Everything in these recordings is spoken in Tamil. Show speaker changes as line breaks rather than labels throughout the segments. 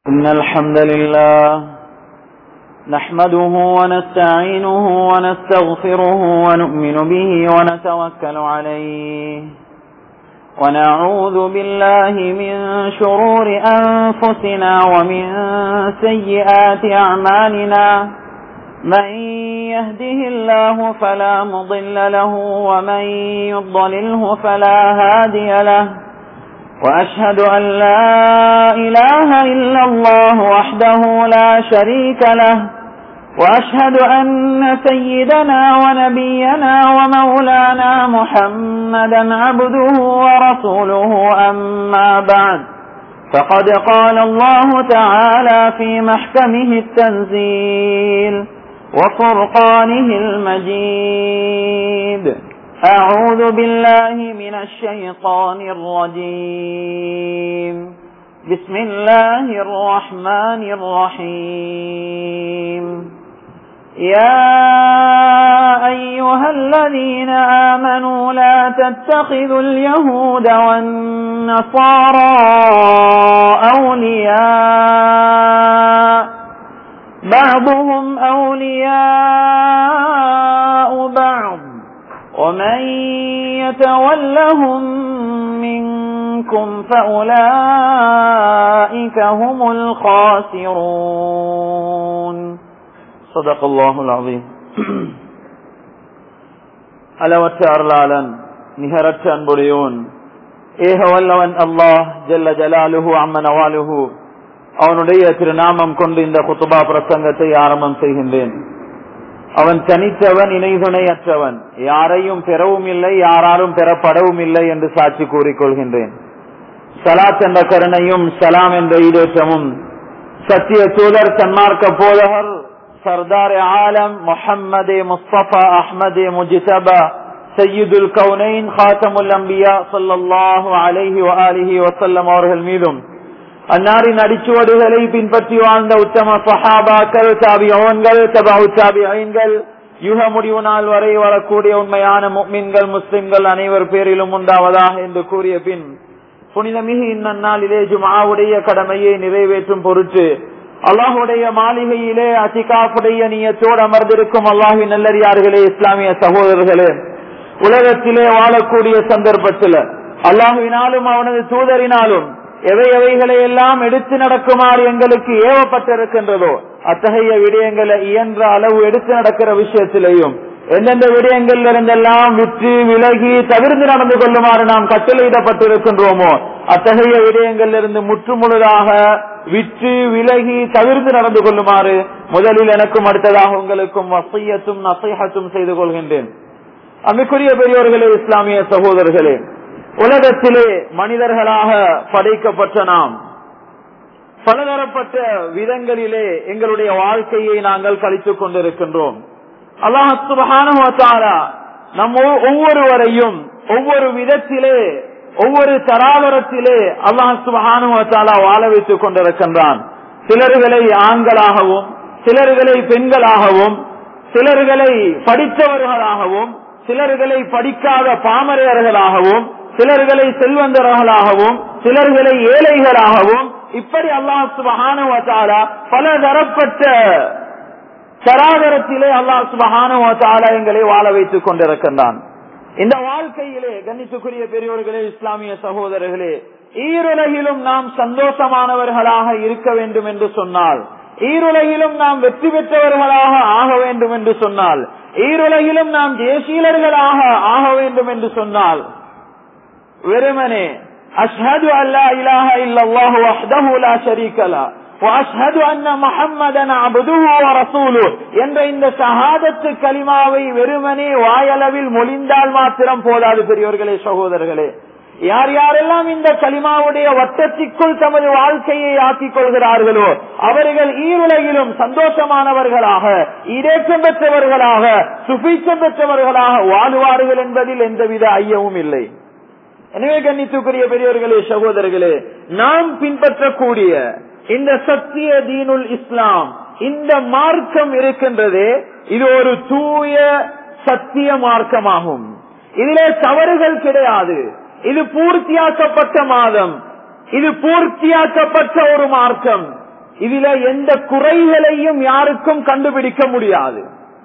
إن الحمد لله نحمده ونستعينه ونستغفره ونؤمن به ونتوكل عليه ونعوذ بالله من شرور أنفسنا ومن سيئات أعمالنا من يهده الله فلا مضل له ومن يضلله فلا هادي له وأشهد أن لا إله إلا الله وحده لا شريك له وأشهد أن سيدنا ونبينا ومولانا محمدا عبده ورسوله أما بعد فقد قال الله تعالى في محكمه التنزيل وفرقانه المجيد أعوذ بالله من الشيطان الرجيم بسم الله الرحمن الرحيم يا أيها الذين آمنوا لا تتخذوا اليهود والنصارى أولياء بعضهم أولياء بعض ومن يتولهم منكم فأولئك هم الخاسرون صدق الله العظيم அளவற்ற அருளாளன் நிகரற்ற அன்புடையோன் ஏக வல்லவன் அல்லாஹ் ஜல்ல ஜலாலுஹு அம்மன் அவாலுஹு அவனுடைய திருநாமம் கொண்டு இந்த குத்துபா பிரசங்கத்தை ஆரம்பம் செய்கின்றேன் அவன் தனித்தவன் இணைதுணையற்றவன் யாரையும் பெறவும் இல்லை யாராலும் பெறப்படவும் இல்லை என்று சாட்சி கூறிக்கொள்கின்றேன் சலாத் என்ற கருணையும் சலாம் என்ற ஈடேற்றமும் சத்திய தூதர் சன்மார்க்க போதகர் சர்தார் ஆலம் முஹம்மதே முஸ்தபா அஹ்மதே முஜிதபா சையீதுல் கவுனைன் ஹாத்தமுல் அம்பியா சொல்லல்லாஹு அலைஹி வஆலிஹி வசல்லம் அவர்கள் மீதும் அன்னாரின் அடிச்சுவடுகளை பின்பற்றி வாழ்ந்த உத்தம சஹாபாக்கள் தாபியோன்கள் தபாவு தாபியன்கள் யுக முடிவு நாள் வரை வரக்கூடிய உண்மையான முக்மின்கள் முஸ்லிம்கள் அனைவர் பேரிலும் உண்டாவதாக என்று கூறிய பின் புனிதமிகு இந்நாளிலே ஜுமாவுடைய கடமையை நிறைவேற்றும் பொருட்டு அல்லாஹுடைய மாளிகையிலே அசிகாப்புடைய நீயத்தோடு அமர்ந்திருக்கும் அல்லாஹின் நல்லறியார்களே இஸ்லாமிய சகோதரர்களே உலகத்திலே வாழக்கூடிய சந்தர்ப்பத்தில் அல்லாஹுவினாலும் அவனது தூதரினாலும் எவை எவைகளை எல்லாம் எடுத்து நடக்குமாறு எங்களுக்கு ஏவப்பட்டிருக்கின்றதோ அத்தகைய விடயங்களை இயன்ற அளவு எடுத்து நடக்கிற விஷயத்திலேயும் எந்தெந்த விடயங்கள் இருந்தெல்லாம் விற்று விலகி தவிர்த்து நடந்து கொள்ளுமாறு நாம் கட்டளையிடப்பட்டிருக்கின்றோமோ அத்தகைய விடயங்கள் இருந்து முற்றுமுழுதாக விற்று விலகி தவிர்த்து நடந்து கொள்ளுமாறு முதலில் எனக்கும் அடுத்ததாக உங்களுக்கும் வசையத்தும் நசையத்தும் செய்து கொள்கின்றேன் அன்புக்குரிய பெரியோர்களே இஸ்லாமிய சகோதரர்களே உலகத்திலே மனிதர்களாக படைக்கப்பட்ட நாம் பலதரப்பட்ட விதங்களிலே எங்களுடைய வாழ்க்கையை நாங்கள் கழித்துக் கொண்டிருக்கின்றோம் அல்லாஹால நம் ஒவ்வொருவரையும் ஒவ்வொரு விதத்திலே ஒவ்வொரு தராதரத்திலே அல்லாஹ் சுபஹானுவத்தாலா வாழ வைத்துக் கொண்டிருக்கின்றான் சிலர்களை ஆண்களாகவும் சிலர்களை பெண்களாகவும் சிலர்களை படித்தவர்களாகவும் சிலர்களை படிக்காத பாமரையர்களாகவும் சிலர்களை செல்வந்தர்களாகவும் சிலர்களை ஏழைகளாகவும் இப்படி அல்லாஹ் சுபஹானுவத்தாலா பல தரப்பட்ட சராதரத்திலே அல்லாஹ் சுபஹானுவத்தாலா எங்களை வாழ வைத்துக் கொண்டிருக்கின்றான் இந்த வாழ்க்கையிலே கண்ணித்துக்குரிய பெரியோர்களே இஸ்லாமிய சகோதரர்களே ஈருலகிலும் நாம் சந்தோஷமானவர்களாக இருக்க வேண்டும் என்று சொன்னால் ஈருலகிலும் நாம் வெற்றி பெற்றவர்களாக ஆக வேண்டும் என்று சொன்னால் ஈருலகிலும் நாம் ஜெயசீலர்களாக ஆக வேண்டும் என்று சொன்னால் வெறுமனே அஷ்ஹது அல்லா இலாஹ இல்லல்லாஹு வஹ்தஹு லா ஷரீக லா واشهد ان محمدا عبده ورسوله என்ற இந்த ஷஹாதத்து கலிமாவை வெறுமனே வாயளவில் மொழிந்தால் மாத்திரம் போதாது பெரியோர்களே சகோதரர்களே யார் யாரெல்லாம் இந்த கலிமாவுடைய வட்டத்திற்குள் தமது வாழ்க்கையை ஆக்கிக் கொள்கிறார்களோ அவர்கள் ஈருலகிலும் சந்தோஷமானவர்களாக இடேற்றம் பெற்றவர்களாக சுபீச்சம் பெற்றவர்களாக வாழுவார்கள் என்பதில் எந்தவித ஐயமும் இல்லை எனவே கண்ணித்துக்குரிய பெரியவர்களே சகோதரர்களே நாம் பின்பற்றக்கூடிய இந்த சத்திய தீனுல் இஸ்லாம் இந்த மார்க்கம் இருக்கின்றதே இது ஒரு தூய சத்திய மார்க்கமாகும் இதிலே தவறுகள் கிடையாது இது பூர்த்தியாக்கப்பட்ட மாதம் இது பூர்த்தியாக்கப்பட்ட ஒரு மார்க்கம் இதில எந்த குறைகளையும் யாருக்கும் கண்டுபிடிக்க முடியாது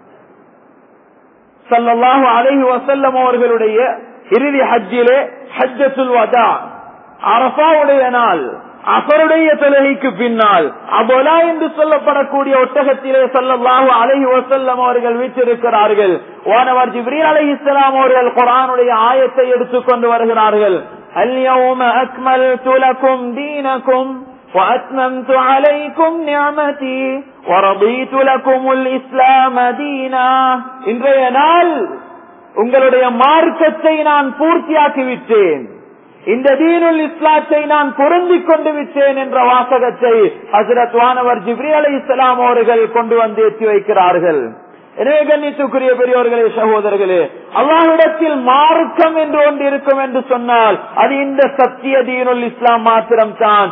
சல்லல்லாஹு அலைஹி வசல்லம் அவர்களுடைய இறுதி ஹஜ்ஜிலே ஹஜ்ஜத்துல் வதா அரபாவுடைய நாள் அசருடைய தொழுகைக்கு பின்னால் அபோலா என்று சொல்லப்படக்கூடிய ஒட்டகத்திலே சல்லல்லாஹு அலைஹி வசல்லம் அவர்கள் வீற்றிருக்கிறார்கள் வானவர் ஜிப்ரீல் அலைஹி இஸ்லாம் அவர்கள் குரானுடைய ஆயத்தை எடுத்துக்கொண்டு வருகிறார்கள் اليوم أكملت لكم دينكم وأتممت عليكم نعمتي ورضيت لكم الإسلام دينا இன்றைய நாள் உங்களுடைய மார்க்கத்தை நான் பூர்த்தியாக்கி விட்டேன் இந்த தீனுல் இஸ்லாத்தை நான் பொருந்திக் கொண்டு விட்டேன் என்ற வாசகத்தை ஹசரத் வானவர் ஜிப்ரி அலி இஸ்லாம் அவர்கள் கொண்டு வந்து ஏற்றி வைக்கிறார்கள் எனவே கண்ணித்துக்குரிய பெரியோர்களே சகோதரர்களே அல்லாஹிடத்தில் மார்க்கம் என்று ஒன்று இருக்கும் என்று சொன்னால் அது இந்த சத்திய தீனுல் இஸ்லாம் மாத்திரம் தான்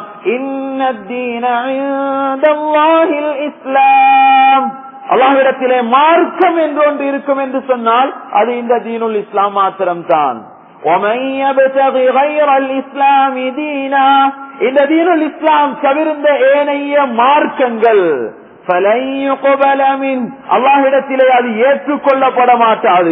இஸ்லாம் அல்லாஹிடத்திலே மார்க்கம் என்று ஒன்று இருக்கும் என்று சொன்னால் அது இந்த தீனுல் இஸ்லாம் மாத்திரம் தான் இந்த தீனுல் இஸ்லாம் தவிர்ந்த ஏனைய மார்க்கங்கள் அல்லாஹிடத்திலே அது ஏற்றுக்கொள்ளப்பட மாட்டாது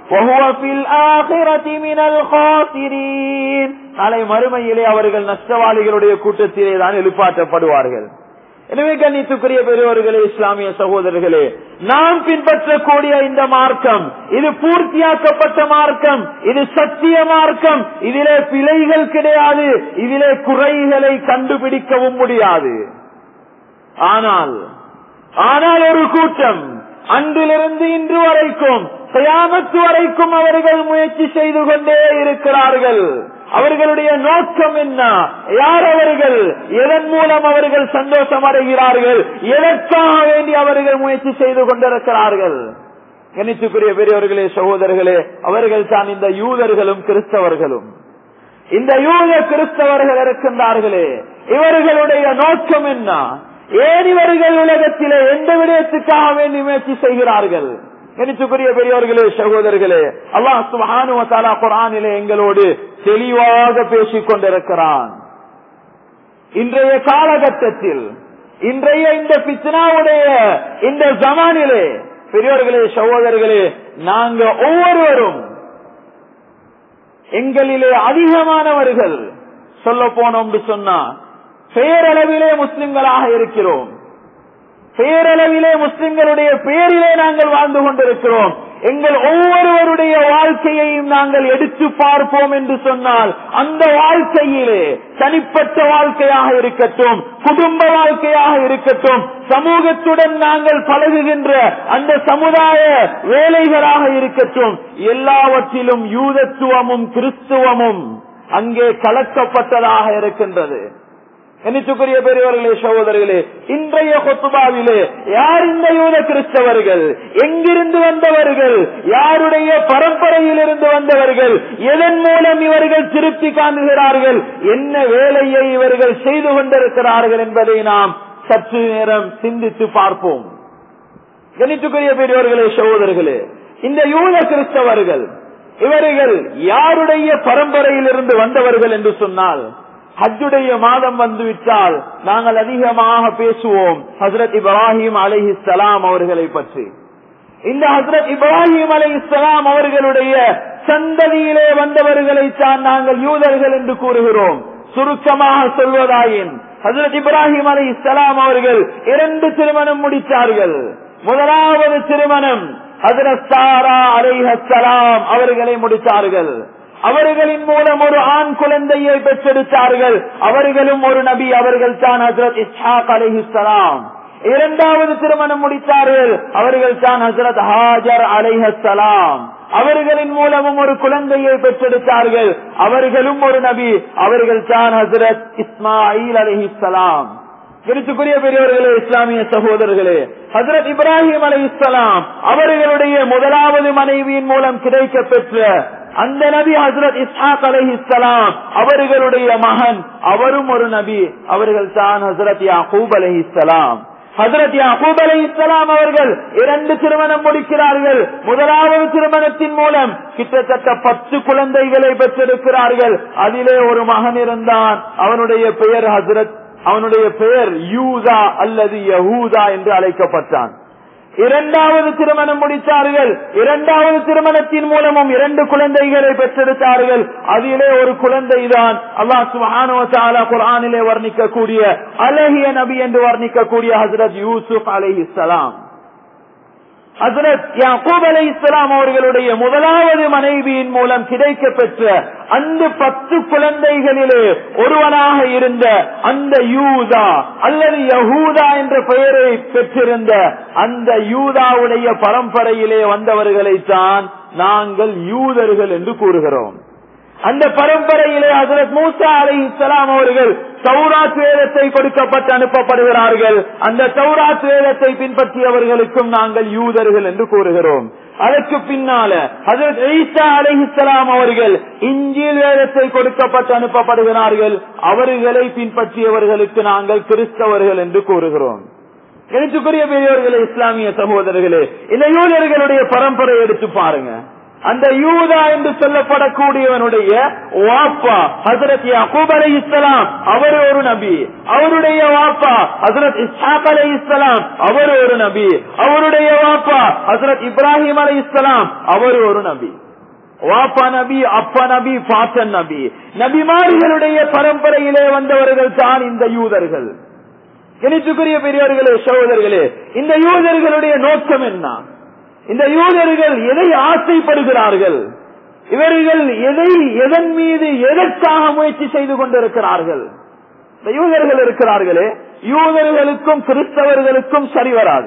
நாளை மறுமையிலே அவர்கள் நஷ்டவாளிகளுடைய கூட்டத்திலே தான் எழுப்பாற்றப்படுவார்கள் எனவே கண்ணித்துக்குரிய பெரியவர்களே இஸ்லாமிய சகோதரர்களே நாம் பின்பற்றக்கூடிய இந்த மார்க்கம் இது பூர்த்தியாக்கப்பட்ட மார்க்கம் இது சத்திய மார்க்கம் இதிலே பிழைகள் கிடையாது இதிலே குறைகளை கண்டுபிடிக்கவும் முடியாது ஆனால் ஆனால் ஒரு கூட்டம் அன்றிலிருந்து இன்று வரைக்கும் கயாமத்து வரைக்கும் அவர்கள் முயற்சி செய்து கொண்டே இருக்கிறார்கள் அவர்களுடைய நோக்கம் என்ன யார் அவர்கள் எதன் மூலம் அவர்கள் சந்தோஷம் அடைகிறார்கள் எதற்காக வேண்டி அவர்கள் முயற்சி செய்து கொண்டிருக்கிறார்கள் கணித்துக்குரிய பெரியவர்களே சகோதரர்களே அவர்கள் தான் இந்த யூதர்களும் கிறிஸ்தவர்களும் இந்த யூத கிறிஸ்தவர்கள் இருக்கின்றார்களே இவர்களுடைய நோக்கம் என்ன ஏன் இவர்கள் உலகத்திலே எந்த விடயத்துக்காக வேண்டி முயற்சி செய்கிறார்கள் கணித்துக்குரிய பெரியவர்களே சகோதரர்களே அல்லாஹ் சுபஹானு தாலா குரானிலே எங்களோடு தெளிவாக பேசிக் கொண்டிருக்கிறான் இன்றைய காலகட்டத்தில் இன்றைய இந்த பித்னாவுடைய இந்த ஜமானிலே பெரியவர்களே சகோதரர்களே நாங்க ஒவ்வொருவரும் எங்களிலே அதிகமானவர்கள் சொல்ல போனோம் சொன்னா பெயரளவிலே முஸ்லிம்களாக இருக்கிறோம் பேரளவிலே முஸ்லிம்களுடைய பேரிலே நாங்கள் வாழ்ந்து கொண்டிருக்கிறோம் எங்கள் ஒவ்வொருவருடைய வாழ்க்கையையும் நாங்கள் எடுத்து பார்ப்போம் என்று சொன்னால் அந்த வாழ்க்கையிலே தனிப்பட்ட வாழ்க்கையாக இருக்கட்டும் குடும்ப வாழ்க்கையாக இருக்கட்டும் சமூகத்துடன் நாங்கள் பழகுகின்ற அந்த சமுதாய வேலைகளாக இருக்கட்டும் எல்லாவற்றிலும் யூதத்துவமும் கிறிஸ்துவமும் அங்கே கலக்கப்பட்டதாக இருக்கின்றது என்னத்துக்குரிய பெரியவர்களே சகோதரர்களே இன்றைய கொத்துபாவிலே யார் இந்த யூத கிறிஸ்தவர்கள் எங்கிருந்து வந்தவர்கள் யாருடைய பரம்பரையில் இருந்து வந்தவர்கள் எதன் மூலம் இவர்கள் திருப்தி காணுகிறார்கள் என்ன வேலையை இவர்கள் செய்து கொண்டிருக்கிறார்கள் என்பதை நாம் சற்று நேரம் சிந்தித்து பார்ப்போம் கணித்துக்குரிய பெரியவர்களே சகோதரர்களே இந்த யூத கிறிஸ்தவர்கள் இவர்கள் யாருடைய பரம்பரையில் இருந்து வந்தவர்கள் என்று சொன்னால் ஹஜ்ஜுடைய மாதம் வந்துவிட்டால் நாங்கள் அதிகமாக பேசுவோம் ஹசரத் இப்ராஹிம் அலஹி சலாம் அவர்களை பற்றி இந்த ஹசரத் இப்ராஹிம் அலி இஸ்லாம் அவர்களுடைய சந்ததியிலே வந்தவர்களை தான் நாங்கள் யூதர்கள் என்று கூறுகிறோம் சுருக்கமாக சொல்வதாயின் ஹசரத் இப்ராஹிம் அலி இஸ்லாம் அவர்கள் இரண்டு திருமணம் முடித்தார்கள் முதலாவது திருமணம் ஹசரத் சாரா அலைஹலாம் அவர்களை முடித்தார்கள் அவர்களின் மூலம் ஒரு ஆண் குழந்தையை பெற்றெடுத்தார்கள் அவர்களும் ஒரு நபி அவர்கள் தான் ஹசரத் இஸ்ஹாக் அலிஹலாம் இரண்டாவது திருமணம் முடித்தார்கள் அவர்கள் தான் ஹசரத் ஹாஜர் அலைஹலாம் அவர்களின் மூலமும் ஒரு குழந்தையை பெற்றெடுத்தார்கள் அவர்களும் ஒரு நபி அவர்கள் தான் ஹசரத் இஸ்மாயில் அலிஹலாம் விருத்துக்குரிய பெரியவர்களே இஸ்லாமிய சகோதரர்களே ஹசரத் இப்ராஹிம் அலி இஸ்லாம் அவர்களுடைய முதலாவது மனைவியின் மூலம் கிடைக்க பெற்ற அந்த நபி ஹசரத் இஸ்ஹாக் அலி இஸ்லாம் அவர்களுடைய மகன் அவரும் ஒரு நபி அவர்கள் தான் ஹசரத் யாக்கூப் அலி இஸ்லாம் ஹசரத் யாக்கூப் அலி இஸ்லாம் அவர்கள் இரண்டு திருமணம் முடிக்கிறார்கள் முதலாவது திருமணத்தின் மூலம் கிட்டத்தட்ட பத்து குழந்தைகளை பெற்றிருக்கிறார்கள் அதிலே ஒரு மகன் இருந்தான் அவனுடைய பெயர் ஹசரத் அவனுடைய பெயர் யூதா அல்லது யஹூதா என்று அழைக்கப்பட்டான் இரண்டாவது திருமணம் முடித்தார்கள் இரண்டாவது திருமணத்தின் மூலமும் இரண்டு குழந்தைகளை பெற்றெடுத்தார்கள் அதிலே ஒரு குழந்தைதான் அல்லாஹ் சுபஹானுவத்தாலா குரானிலே வர்ணிக்கக்கூடிய அழகிய நபி என்று வர்ணிக்கக்கூடிய ஹசரத் யூசுப் அலைஹிஸ்ஸலாம் ஹசரத் யாக்கூப் அலை இஸ்லாம் அவர்களுடைய முதலாவது மனைவியின் மூலம் கிடைக்க பெற்ற அந்த பத்து குழந்தைகளிலே ஒருவனாக இருந்த அந்த யூதா அல்லது யஹூதா என்ற பெயரை பெற்றிருந்த அந்த யூதாவுடைய பரம்பரையிலே வந்தவர்களைத்தான் நாங்கள் யூதர்கள் என்று கூறுகிறோம் அந்த பரம்பரையிலே ஹசரத் மூசா அலை இஸ்லாம் அவர்கள் சௌராத் வேதத்தை கொடுக்கப்பட்டு அனுப்பப்படுகிறார்கள் அந்த சௌராத் வேதத்தை பின்பற்றியவர்களுக்கும் நாங்கள் யூதர்கள் என்று கூறுகிறோம் அதற்கு பின்னால ஹசரத் ஈசா அலை இஸ்லாம் அவர்கள் இஞ்சில் வேதத்தை கொடுக்கப்பட்டு அனுப்பப்படுகிறார்கள் அவர்களை பின்பற்றியவர்களுக்கு நாங்கள் கிறிஸ்தவர்கள் என்று கூறுகிறோம் எழுத்துக்குரிய பெரியவர்களே இஸ்லாமிய சகோதரர்களே இந்த யூதர்களுடைய பரம்பரை எடுத்து பாருங்க அந்த யூதா என்று சொல்லப்படக்கூடியவனுடைய வாப்பா ஹசரத் யாக்கூப் அலை இஸ்லாம் அவர் ஒரு நபி அவருடைய வாப்பா ஹசரத் இஸ்ஹாக் அலை இஸ்லாம் அவர் ஒரு நபி அவருடைய வாப்பா ஹசரத் இப்ராஹிம் அலை இஸ்லாம் அவர் ஒரு நபி வாப்பா நபி அப்பா நபி பாட்டன் நபி நபிமார்களுடைய பரம்பரையிலே வந்தவர்கள் தான் இந்த யூதர்கள் கணித்துக்குரிய பெரியவர்களே சகோதரர்களே இந்த யூதர்களுடைய நோக்கம் என்ன இந்த யூதர்கள் எதை ஆசைப்படுகிறார்கள் இவர்கள் எதை எதன் மீது எதற்காக முயற்சி செய்து கொண்டிருக்கிறார்கள் இந்த யூதர்கள் இருக்கிறார்களே யூதர்களுக்கும் கிறிஸ்தவர்களுக்கும் சரி வராது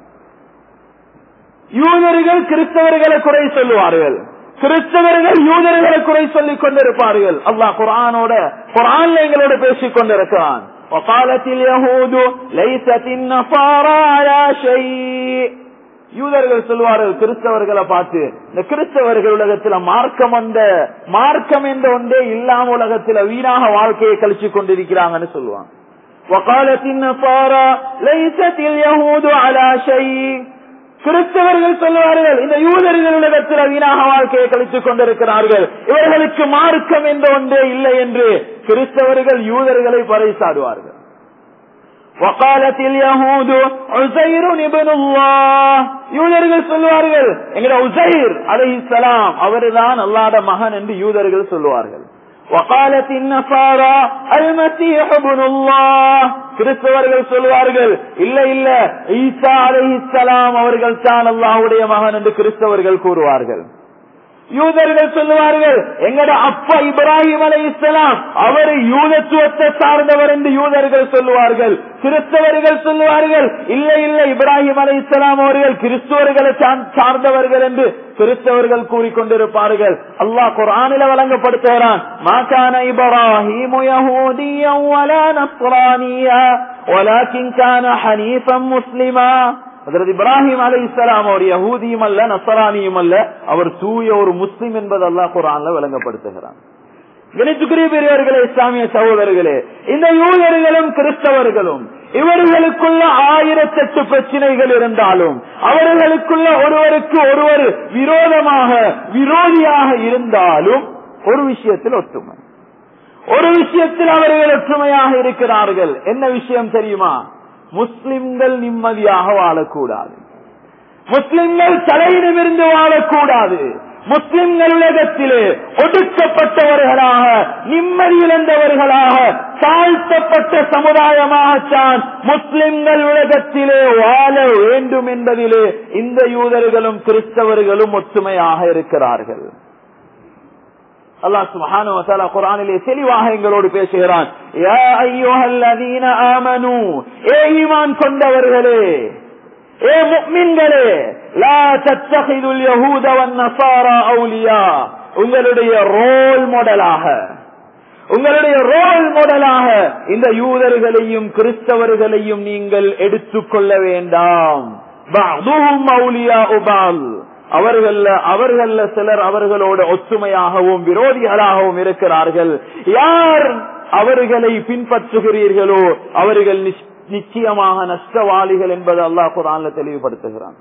யூதர்கள் கிறிஸ்தவர்களை குறை சொல்லுவார்கள் கிறிஸ்தவர்கள் யூதர்களை குறை சொல்லிக் கொண்டிருப்பார்கள் அல்லாஹ் குரானோட குரான்ல எங்களோட பேசிக் கொண்டிருக்கிறான் وقالت اليهود ليست النصارى على شيء யூதர்கள் சொல்வார்கள் கிறிஸ்தவர்களை பார்த்து இந்த கிறிஸ்தவர்கள் உலகத்துல மார்க்கம் வந்த மார்க்கம் என்ற ஒன்றே இல்லாம உலகத்துல வீணாக வாழ்க்கையை கழிச்சு கொண்டிருக்கிறாங்கன்னு சொல்லுவாங்க وقالت النصارى ليست اليهود على شيء கிறிஸ்தவர்கள் சொல்லுவார்கள் இந்த யூதர்கள் உலகத்தில் வீணாக வாழ்க்கையை கழித்துக் கொண்டிருக்கிறார்கள் இவர்களுக்கு மார்க்கம் என்ற ஒன்றே இல்லை என்று கிறிஸ்தவர்கள் யூதர்களை பறைசாடுவார்கள் وقالت اليهود عزير ابن الله யூதர்கள் சொல்லுவார்கள் எங்கட உசைர் அலைஹிஸ்ஸலாம் அவர்தான் அல்லாஹ்ட மகன் என்று யூதர்கள் சொல்லுவார்கள் وقالت النصارى المسيح ابن الله கிறிஸ்தவர்கள் சொல்லுவார்கள் இல்ல இல்ல ஈசா அலைஹிஸ்ஸலாம் அவர்கள் தான் அல்லாஹ்வுடைய மகன் என்று கிறிஸ்தவர்கள் கூறுவார்கள் யூதர்கள் சொல்லுவார்கள் எங்கட அப்பா இப்ராஹிம் அலை இஸ்லாம் அவர் யூதத்துவத்தை சார்ந்தவர் என்று யூதர்கள் சொல்லுவார்கள் கிறிஸ்தவர்கள் சொல்லுவார்கள் இல்லை இல்லை இப்ராஹிம் அலை இஸ்லாம் அவர்கள் கிறிஸ்தவர்களை சார்ந்தவர்கள் என்று கிறிஸ்தவர்கள் கூறிக்கொண்டிருப்பார்கள் அல்லாஹ் குரானில வழங்கப்படுத்துகிறான் மாகான இப்ராஹிம் யஹூதியா வலா நஸ்ரானியா ولكن كان حنيفا مسلما அதற்கு இப்ராஹிம் அலை இஸ்லாம் அவர் யகூதியும் அல்ல நசரானியும் அல்ல அவர் தூய ஒரு முஸ்லிம் என்பது அல்லாஹ் குரான்ல விளங்கப்படுத்துகிறான் கணித்துக்குரிய பெரியவர்களே இஸ்லாமிய சகோதரர்களே இந்த யூதர்களும் கிறிஸ்தவர்களும் இவர்களுக்குள்ள ஆயிரத்தெட்டு பிரச்சனைகள் இருந்தாலும் அவர்களுக்குள்ள ஒருவருக்கு ஒருவர் விரோதமாக விரோதியாக இருந்தாலும் ஒரு விஷயத்தில் ஒற்றுமை ஒரு விஷயத்தில் அவர்கள் ஒற்றுமையாக இருக்கிறார்கள் என்ன விஷயம் தெரியுமா முஸ்லிம்கள் நிம்மதியாக வாழக்கூடாது முஸ்லிம்கள் தலையிடமிருந்து வாழக்கூடாது முஸ்லிம்கள் உலகத்திலே ஒடுக்கப்பட்டவர்களாக நிம்மதி இழந்தவர்களாக தாழ்த்தப்பட்ட சமுதாயமாகத்தான் முஸ்லிம்கள் உலகத்திலே வாழ வேண்டும் என்பதிலே இந்த யூதர்களும் கிறிஸ்தவர்களும் ஒற்றுமையாக இருக்கிறார்கள் அல்லாஹ் சுப்ஹானஹு வ தஆலா குர்ஆனிலே தெளிவாக எங்களோடு பேசுகிறான் யா அய்யுஹல்லதீன ஆமனூ ஏ ஈமான் கொண்டவர்களே ஏ முஃமின்களே லா தத்தகிதுல் யஹூத வன் நஸாரா அவுலியா உங்களுடைய ரோல் மாடலாக உங்களுடைய ரோல் மாடலாக இந்த யூதர்களையும் கிறிஸ்தவர்களையும் நீங்கள் எடுத்துக்கொள்ள வேண்டாம் பஅதுஹும் அவுலியாஉ பஅல் அவர்கள் அவர்கள் சிலர் அவர்களோட ஒற்றுமையாகவும் விரோதிகளாகவும் இருக்கிறார்கள் யார் அவர்களை பின்பற்றுகிறீர்களோ அவர்கள் நிச்சயமாக நஷ்டவாளிகள் என்பது அல்லாஹ் குரான்ல தெளிவுபடுத்துகிறான்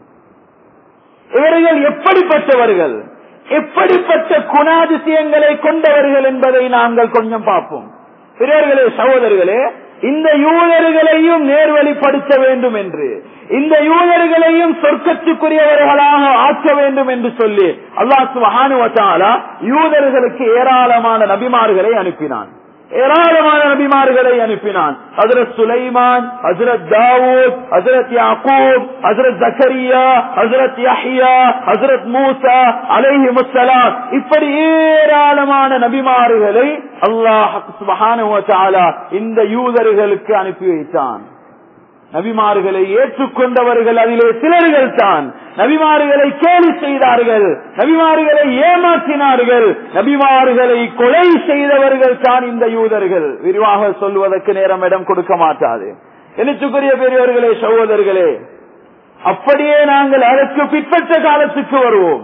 இவர்கள் எப்படிப்பட்டவர்கள் எப்படிப்பட்ட குணாதிசயங்களை கொண்டவர்கள் என்பதை நாங்கள் கொஞ்சம் பார்ப்போம் பெரியவர்களே சகோதரர்களே இந்த யூதர்களையும் நேர்வழிப்படுத்த வேண்டும் என்று இந்த யூதர்களையும் சொர்க்கத்துக்குரியவர்களாக ஆக்க வேண்டும் என்று சொல்லி அல்லாஹ் சுபஹானுவத்தாலா யூதர்களுக்கு ஏராளமான நபிமார்களை அனுப்பினான் ஏராளமான நபிமார்களை அனுப்பினான் ஹசரத் சுலைமான் ஹசரத் தாவூத் ஹசரத் யாக்கூப் ஹசரத் ஜக்கரியா ஹசரத் யஹ்யா ஹசரத் மூசா அலைஹி முஸ்ஸலாம் இப்படி ஏராளமான நபிமார்களை அல்லாஹ் சுப்ஹானஹு வ தஆலா இந்த யூதர்களுக்கு அனுப்பி வைத்தான் நபிமார்களை ஏற்றுக்கொண்டவர்கள் அதிலே சிலர்கள் தான் நபிமார்களை கேலி செய்தார்கள் நபிமார்களை ஏமாற்றினார்கள் நபிமார்களை கொலை செய்தவர்கள் தான் இந்த யூதர்கள் விரிவாக சொல்வதற்கு நேரம் இடம் கொடுக்க மாட்டாது எழுத்துக்குரிய பெரியவர்களே சகோதரர்களே அப்படியே நாங்கள் அதற்கு பிற்பட்ட காலத்துக்கு வருவோம்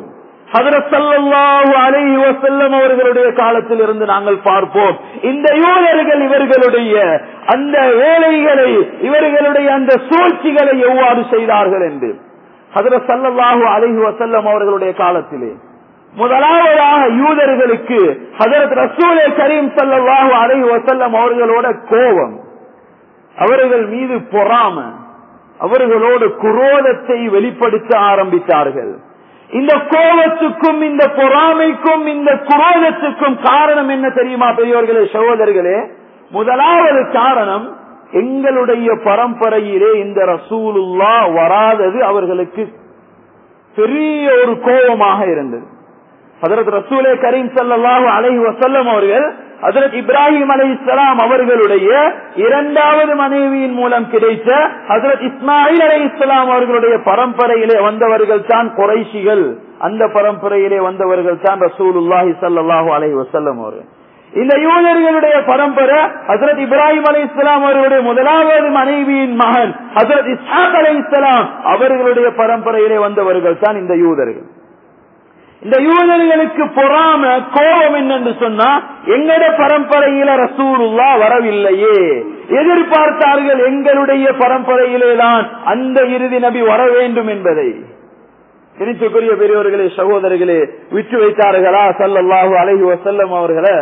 அவர்களுடைய காலத்தில் இருந்து நாங்கள் பார்ப்போம் இந்த யூதர்கள் இவர்களுடைய அந்த வேலைகளை இவர்களுடைய அந்த சூழ்ச்சிகளை எவ்வாறு செய்தார்கள் என்று ஹதரத் சல்லாஹூ அலஹி வசல்லம் அவர்களுடைய காலத்திலே முதலாவதாக யூதர்களுக்கு ஹதரத் ரசூலே கரீம் சல்லாஹூ அலஹி வசல்லம் அவர்களோட கோபம் அவர்கள் மீது பொறாம அவர்களோடு குரோதத்தை வெளிப்படுத்த ஆரம்பித்தார்கள் இந்த கோபத்துக்கும் இந்த பொறாமைக்கும் இந்த குரோதத்துக்கும் காரணம் என்ன தெரியுமா பெரியவர்களே சகோதரர்களே முதலாவது காரணம் எங்களுடைய பரம்பரையிலே இந்த ரசூலுல்லா வராதது அவர்களுக்கு பெரிய ஒரு கோபமாக இருந்தது அதற்கு ரசூலே கரீம் சல்லாஹூ அலை வசல்லம் அவர்கள் அதற்கு இப்ராஹிம் அலை இஸ்லாம் அவர்களுடைய இரண்டாவது மனைவியின் மூலம் கிடைத்த ஹசரத் இஸ்மாயில் அலை இஸ்லாம் அவர்களுடைய பரம்பரையிலே வந்தவர்கள் தான் குறைஷிகள் அந்த பரம்பரையிலே வந்தவர்கள் தான் ரசூலுல்லாஹி சல்லாஹூ அலை வசல்லம் அவர்கள் இந்த யூதர்களுடைய பரம்பரை ஹசரத் இப்ராஹிம் அலி இஸ்லாம் அவர்களுடைய முதலாவது மனைவியின் மகன் ஹசரத் இஸ்ஹாக் அலி இஸ்லாம் அவர்களுடைய பரம்பரையிலே வந்தவர்கள் தான் இந்த யூதர்கள் இந்த யூதர்களுக்கு பொறாம கோபம் என்னென்று சொன்னா எங்கட பரம்பரையில ரசூலுல்லா வரவில்லையே எதிர்பார்த்தார்கள் எங்களுடைய பரம்பரையிலே தான் அந்த இறுதி நபி வர வேண்டும் என்பதை திருச்சிக்குரிய பெரியவர்களே சகோதரர்களே விட்டு வைத்தார்களா சல்லல்லாஹு அலைஹி வசல்லம் அவர்களை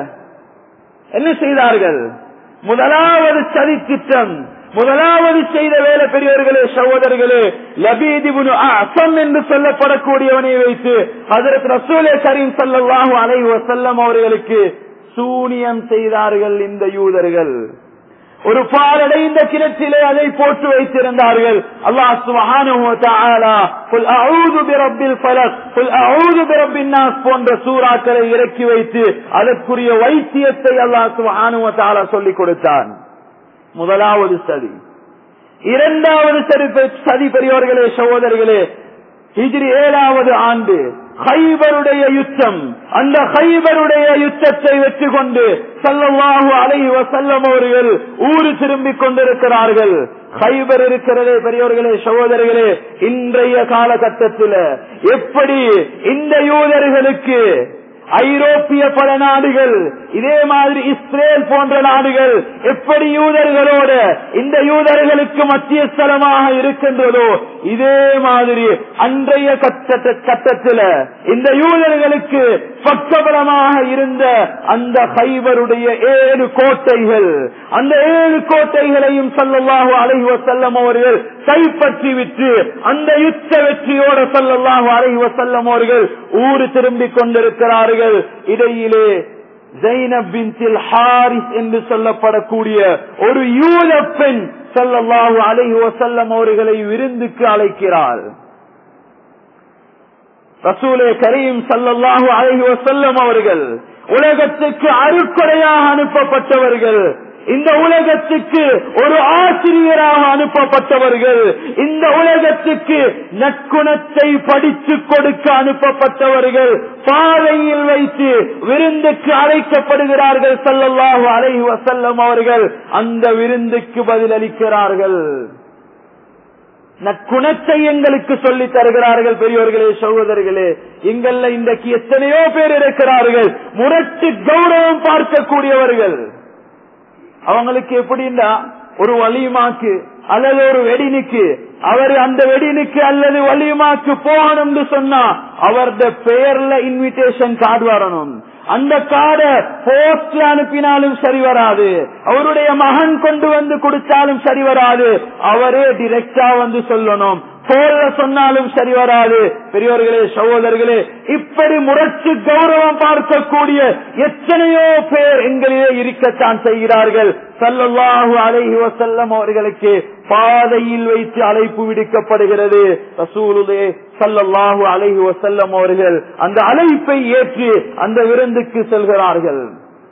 என்ன செய்தார்கள் முதலாவது சதி திட்டம் முதலாவது செய்த வேலை பெரியவர்களே சகோதரர்களே லபீதிபுனு அசம் என்று சொல்லப்படக்கூடியவனை வைத்து அதற்கு ரசூலே கரீம் சல்லாஹூ அலை வசல்லம் அவர்களுக்கு சூனியம் செய்தார்கள் இந்த யூதர்கள் ஒரு பாலடைந்த கிணற்றிலே அதை போட்டு வைத்திருந்தார்கள் அல்லாஹ் சுப்ஹானஹு வ தஆலா குல் அஊது பிரப்பில் ஃபலக் குல் அஊது பிரப்பின் நாஸ் போன்ற சூறாக்களை இறக்கி வைத்து அதற்குரிய வைத்தியத்தை அல்லாஹ் சுப்ஹானஹு வ தஆலா சொல்லிக் கொடுத்தான் முதலாவது சதி இரண்டாவது சதி சதி பெரியவர்களே சகோதரர்களே ஹிஜ்ரி ஏழாவது ஆண்டு ஹைபருடைய யுத்தம் அந்த ஹைபருடைய யுத்தத்தை வெற்றி கொண்டு சல்லல்லாஹு அலைஹி வசல்லம் அவர்கள் ஊரு திரும்பிக் கொண்டிருக்கிறார்கள் ஹைபர் இருக்கிறதே பெரியவர்களே சகோதரர்களே இன்றைய காலகட்டத்தில் எப்படி இந்த யூதர்களுக்கு ஐரோப்பிய பல நாடுகள் இதே மாதிரி இஸ்ரேல் போன்ற நாடுகள் எப்படி யூதர்களோடு இந்த யூதர்களுக்கு மத்திய ஸ்தலமாக இருக்கின்றதோ இதே மாதிரி அன்றைய கட்டத்தில் இந்த யூதர்களுக்கு பக்கபலமாக இருந்த அந்த ஹைபருடைய ஏழு கோட்டைகள் அந்த ஏழு கோட்டைகளையும் சல்லல்லாஹு அலைஹி வசல்லம் அவர்கள் கைப்பற்றி விட்டு அந்த யுத்த வெற்றியோட சல்லல்லாஹு அலைஹி வசல்லம் அவர்கள் ஊரு திரும்பிக் கொண்டிருக்கிறார்கள் இடையிலே ஜைனபின் ஹாரிஸ் என்று சொல்லப்படக்கூடிய ஒரு யூத பெண் சல்லல்லாஹு அலைஹி வசல்லம் அவர்களை விருந்துக்கு அழைக்கிறாள் ரசூலே கரீம் சல்லல்லாஹு அலைஹி வசல்லம் அவர்கள் உலகத்துக்கு அருக்குறையாக அனுப்பப்பட்டவர்கள் இந்த உலகத்துக்கு ஒரு ஆசிரியராக அனுப்பப்பட்டவர்கள் இந்த உலகத்துக்கு நற்குணத்தை படித்து கொடுக்க அனுப்பப்பட்டவர்கள் பாதையில் வைத்து விருந்துக்கு அழைக்கப்படுகிறார்கள் சல்லல்லாஹு அலைஹி வசல்லம் அவர்கள் அந்த விருந்துக்கு பதிலளிக்கிறார்கள் நற்குணத்தை எங்களுக்கு சொல்லி தருகிறார்கள் பெரியவர்களே சகோதரர்களே எங்கள்ல இன்றைக்கு எத்தனையோ பேர் இருக்கிறார்கள் முரட்டு கௌரவம் பார்க்கக்கூடியவர்கள் அவங்களுக்கு எப்படின்னா ஒரு வலிமாக்கு அல்லது ஒரு வெடினுக்கு அவர் அந்த வெடினுக்கு அல்லது வலிமாக்கு போகணும்னு சொன்னா அவருடைய பெயர்ல இன்விடேஷன் கார்டு வரணும் அந்த கார்டை போஸ்ட்ல அனுப்பினாலும் சரி வராது அவருடைய மகன் கொண்டு வந்து கொடுத்தாலும் சரி வராது அவரே டிரெக்டா வந்து சொல்லணும் போல சொன்னாலும் சரி வராது பெரியவர்களே சகோதரர்களே இப்படி முறைச்சு கௌரவம் பார்க்கக்கூடிய எத்தனையோ பேர் எங்களிலே இருக்கத்தான் செய்கிறார்கள் சல்லல்லாஹு அலைஹி வசல்லம் அவர்களுக்கு பாதையில் வைத்து அழைப்பு விடுக்கப்படுகிறது ரசூலுலே சல்லல்லாஹு அலைஹி வசல்லம் அவர்கள் அந்த அழைப்பை ஏற்று அந்த விருந்துக்கு செல்கிறார்கள்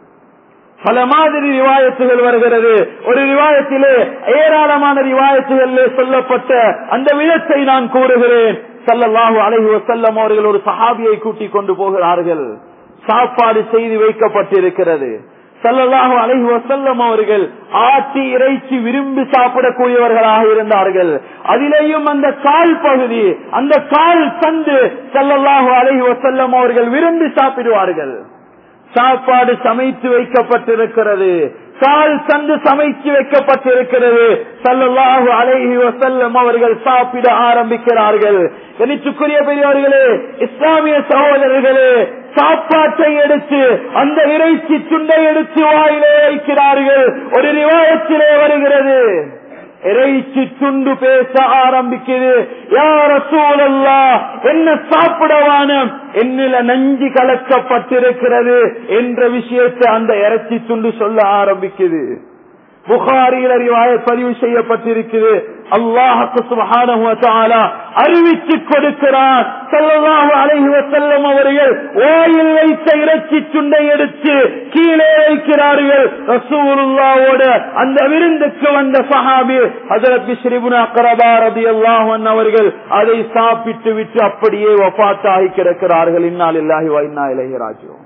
பல மாதிரி ரிவாயத்துகள் வருகிறது ஒரு ரிவாயத்திலே ஏராளமான ரிவாயத்துகளிலே சொல்லப்பட்ட அந்த விதத்தை நான் கூறுகிறேன் சல்லல்லாஹு அலைஹி வசல்லம் அவர்கள் ஒரு சஹாபியை கூட்டிக் கொண்டு போகிறார்கள் சாப்பாடு செய்து வைக்கப்பட்டிருக்கிறது சல்லல்லாஹு அலைஹி வசல்லம் அவர்கள் ஆட்டி இறைச்சி விரும்பி சாப்பிடக்கூடியவர்களாக இருந்தார்கள் அதிலேயும் அந்த கால் பகுதி அந்த கால் சந்து சல்லல்லாஹு அலைஹி வசல்லம் அவர்கள் விரும்பி சாப்பிடுவார்கள் சாப்பாடு சமைத்து வைக்கப்பட்டிருக்கிறது கால் சந்து சமைத்து வைக்கப்பட்டிருக்கிறது சல்லல்லாஹு அலைஹி வசல்லம் அவர்கள் சாப்பிட ஆரம்பிக்கிறார்கள் கணிச்சுக்குரிய பெரியவர்களே இஸ்லாமிய சகோதரர்களே சாப்பாட்டை எடுத்து அந்த இறைச்சி துண்டை எடுத்து வாயிலே வைக்கிறார்கள் ஒரு ரிவாயத்திலே வருகிறது இறைச்சி துண்டு பேச ஆரம்பிக்குது யார சூழல்லா என்ன சாப்பிடவான என்னில நஞ்சு கலக்கப்பட்டிருக்கிறது என்ற விஷயத்தை அந்த இறைச்சி துண்டு சொல்ல ஆரம்பிக்குது புகாரியில் அறிவாய பதிவு செய்யப்பட்டிருக்கிறது அல்லாஹுக்கு சுபஹானஹு வ தஆலா அறிவித்து கொடுக்கிறார் ஸல்லல்லாஹு அலைஹி வஸல்லம் அவர்கள் வாயில் வைத்த இறைச்சி துண்டை எடுத்து கீழே வைக்கிறார்கள் ரசூலுல்லாஹ்வோட அந்த விருந்துக்கு வந்த சஹாபி ஹஜரத் பிஸ்ர் இப்னு அக்ரபா ரலியல்லாஹு அன்ஹு அவர்கள் அதை சாப்பிட்டு விட்டு அப்படியே வஃபாத்தாகி கிடக்கிறார்கள் இன்னா லில்லாஹி வ இன்னா இலைஹி ராஜிஊன்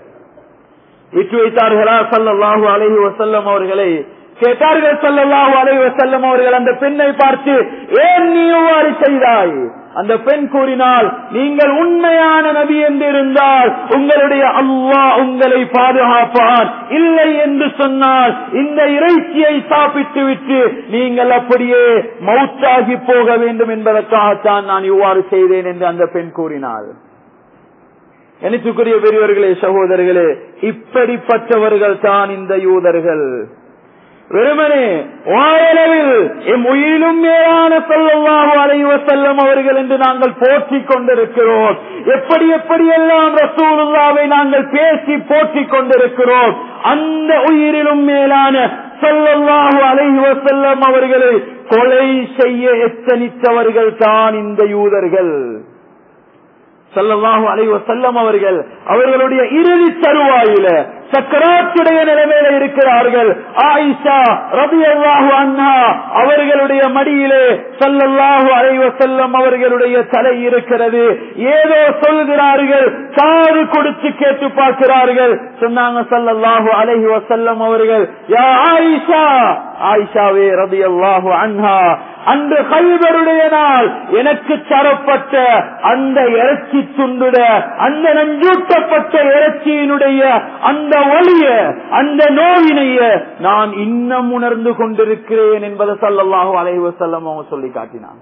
விட்டு வைத்தார்களா சல்லல்லாஹு அலைஹி வஸல்லம் அவர்களை கேட்டார்கள் சல்லல்லாஹு அலைஹி வஸல்லம் அவர்கள் அந்த பெண்ணை பார்த்து ஏன் நீ இவ்வாறு செய்தாய் அந்த பெண் கூறினால் நீங்கள் உண்மையான நபி என்று இருந்தால் உங்களுடைய அல்லாஹ் உங்களை பாதுகாப்பான் இல்லை என்று சொன்னால் இந்த இறைச்சியை சாப்பிட்டு விட்டு நீங்கள் அப்படியே மௌத்தாகி போக வேண்டும் என்பதற்காகத்தான் நான் இவ்வாறு செய்தேன் என்று அந்த பெண் கூறினாள் எனக்குரிய பெரியவர்களே சகோதரர்களே இப்படிப்பட்டவர்கள் தான் இந்த யூதர்கள் வெறுமனே வாயளவில் எம் உயிரும் மேலான சொல்லல்லாஹு அலைவ செல்லம் அவர்கள் என்று நாங்கள் போற்றிக் கொண்டிருக்கிறோம் எப்படி எப்படியெல்லாம் ரசூலுல்லாவை நாங்கள் பேசி போற்றிக் கொண்டிருக்கிறோம் அந்த உயிரிலும் மேலான சொல்லல்லாஹு அலைவ செல்லம் அவர்களை கொலை செய்ய எத்தனித்தவர்கள் தான் இந்த யூதர்கள் சல்லல்லாஹு அலைவ செல்லம் அவர்கள் அவர்களுடைய இறுதி தருவாயில சக்கராத்துடைய நிலைமையில இருக்கிறார்கள் ஆயிஷா ரபி அல்லாஹு அண்ணா அவர்களுடைய மடியிலே சல்லல்லாஹு அலைவ செல்லம் அவர்களுடைய தலை இருக்கிறது ஏதோ சொல்கிறார்கள் காது கொடுத்து கேட்டு பார்க்கிறார்கள் சொன்னாங்க சல்லல்லாஹு அலைஹி வசல்லம் அவர்கள் யா ஆயிஷா ஆயிஷாவே ரபி அல்லாஹு அண்ணா அன்று கைபருடைய நாள் எனக்கு தரப்பட்ட அந்த இறைச்சி துண்டுட அந்த நஞ்சூட்டப்பட்ட இறைச்சியினுடைய அந்த ஒளிய அந்த நோயினைய நான் இன்னும் உணர்ந்து கொண்டிருக்கிறேன் என்பதை சல்லல்லாஹு அலைவ செல்லம் அவங்க சொல்லி காட்டினான்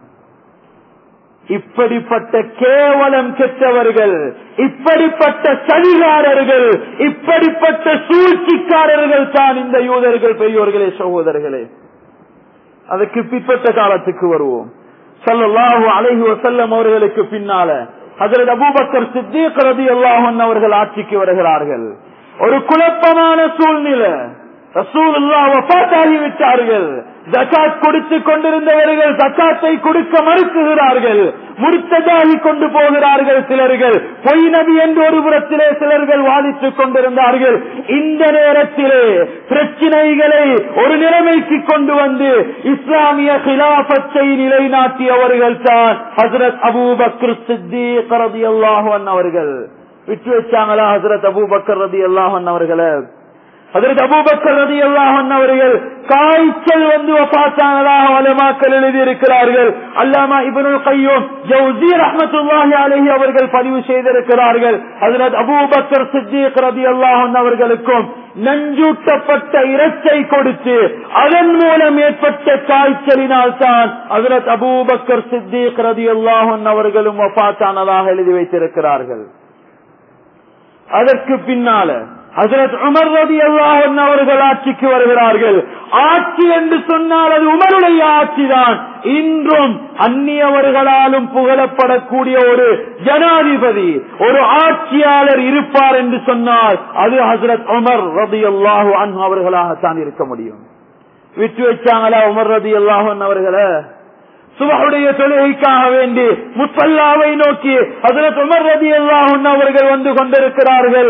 இப்படிப்பட்ட கேவலம் கெட்டவர்கள் இப்படிப்பட்ட சதிகாரர்கள் இப்படிப்பட்ட சூழ்ச்சிக்காரர்கள் தான் இந்த யூதர்கள் பெரியோர்களே சகோதரர்களே அதுக்கு பிற்பட்ட காலத்துக்கு வருவோம் சல்லாஹூ அலைஹி வசல்லம் அவர்களுக்கு பின்னால ஹசரத் அபூபக்கர் சித்திக் ரதி அல்லாஹன் அவர்கள் ஆட்சிக்கு வருகிறார்கள் ஒரு குழப்பமான சூழ்நிலை ரசூலுல்லா வஃபாத்தாகி விட்டார்கள் ஜக்காத் கொடுத்து கொண்டிருந்தவர்கள் ஜக்காத்தை கொடுக்க மறுக்குகிறார்கள் முடித்ததாகி கொண்டு போகிறார்கள் சிலர்கள் பொய் நபி என்று ஒரு புறத்திலே சிலர்கள் வாதித்துக் கொண்டிருந்தார்கள் இந்த நேரத்திலே பிரச்சினைகளை ஒரு நிலைமைக்கு கொண்டு வந்து இஸ்லாமிய கிலாபத்தை நிலைநாட்டியவர்கள் தான் ஹசரத் அபூபக்ர் சித்திக் ரதி அல்லாஹன் அவர்கள் விட்டு வச்சாங்களா ஹசரத் அபூபக்கர் ரதி அல்லாஹன் அவர்களை அதற்கு அபூபக்கர் ரதி அல்லாஹன் அவர்கள் காய்ச்சல் வந்து பார்த்தாங்களா வலமாக்கள் எழுதி இருக்கிறார்கள் அல்லாமா இபனுல் கையும் ஜவுசி ரஹமத்துல்லாஹி அலஹி அவர்கள் பதிவு செய்திருக்கிறார்கள் அதற்கு அபூபக்கர் சித்திக் ரதி அல்லாஹன் அவர்களுக்கும் நஞ்சூட்டப்பட்ட இறைச்சை கொடுத்து அதன் மூலம் ஏற்பட்ட காய்ச்சலினால் தான் அதில் அபூபக்கர் சித்திக் ரதி அல்லாஹன் அவர்களும் வபாத்தானதாக எழுதி வைத்திருக்கிறார்கள் அதற்கு பின்னால ஹசரத் உமர் ரதி அல்லாஹன் அவர்கள் ஆட்சிக்கு வருகிறார்கள் ஆட்சி என்று சொன்னால் அது உமருடைய ஆட்சிதான் இன்றும் அந்நியவர்களாலும் புகழப்படக்கூடிய ஒரு ஜனாதிபதி ஒரு ஆட்சியாளர் இருப்பார் என்று சொன்னால் அது ஹசரத் உமர் ரதி அல்லாஹு அன் அவர்களாகத்தான் இருக்க முடியும் விட்டு வச்சாங்களா உமர் ரதி அல்லாஹன் அவர்களை சுபகுடைய தொழுகைக்காக வேண்டி முத்தல்லாவை நோக்கி அதில் உமர் ரதி அல்லாஹன் அவர்கள் வந்து கொண்டிருக்கிறார்கள்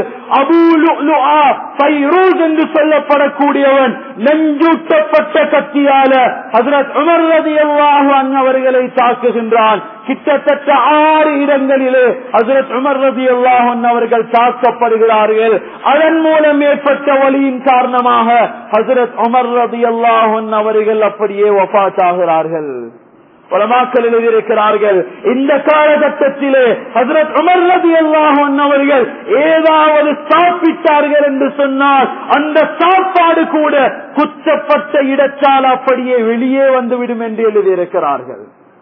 அபூலு என்று சொல்லப்படக்கூடியவன் நெஞ்சூட்டப்பட்ட கத்தியால ஹசரத் உமர் ரதி அல்லாஹன் அவர்களை தாக்குகின்றான் கிட்டத்தட்ட ஆறு இடங்களிலே ஹசரத் உமர் ரதி அல்லாஹன் அவர்கள் தாக்கப்படுகிறார்கள் அதன் மூலம் ஏற்பட்ட வழியின் காரணமாக ஹசரத் உமர் ரதி அல்லாஹன் அவர்கள் அப்படியே வபாத்தாகிறார்கள் பலமாக்கள் எழுதியிருக்கிறார்கள் இந்த காலகட்டத்திலே ஹசரத் உமர் ரதி அல்லாஹன் அவர்கள் ஏதாவது சாப்பிட்டார்கள் என்று சொன்னால் அந்த சாப்பாடு கூட குற்றப்பட்ட இடத்தால் அப்படியே வெளியே வந்துவிடும் என்று எழுதியிருக்கிறார்கள்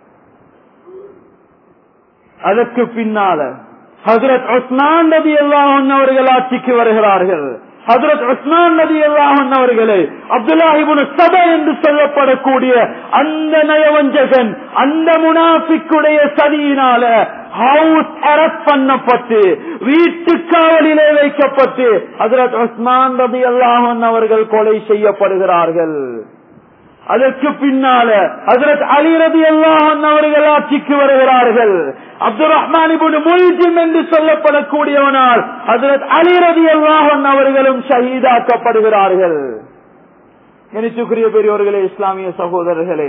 அதற்கு பின்னால ஹசரத் உஸ்மான் நபி அல்லாஹன் அவர்கள் ஆட்சிக்கு வருகிறார்கள் ஹசரத் உஸ்மான் நபி அல்லாஹன் அவர்களே அப்துல்லாஹிபுன் சப என்று சொல்லப்படக்கூடிய அந்த நயவஞ்சகன் அந்த முனாஃபிக்குடைய சதியினால ஹவுஸ் அரெஸ்ட் பண்ணப்பட்டு வீட்டு காவலிலே வைக்கப்பட்டு ஹசரத் உஸ்மான் ரபி அல்லாஹன் அவர்கள் கொலை செய்யப்படுகிறார்கள் அதற்கு பின்னால ஹசரத் அலி ரபி அல்லாஹன் அவர்கள் ஆட்சிக்கு வருகிறார்கள் அப்துல் ரஹ்மான் முல்ஜிம் என்று சொல்லப்படக்கூடியவனால் ஹசரத் அலி ரபி அல்லாஹன் அவர்களும் ஷஹீதாக்கப்படுகிறார்கள் நினைச்சுக்குரிய பெரியவர்களே இஸ்லாமிய சகோதரர்களே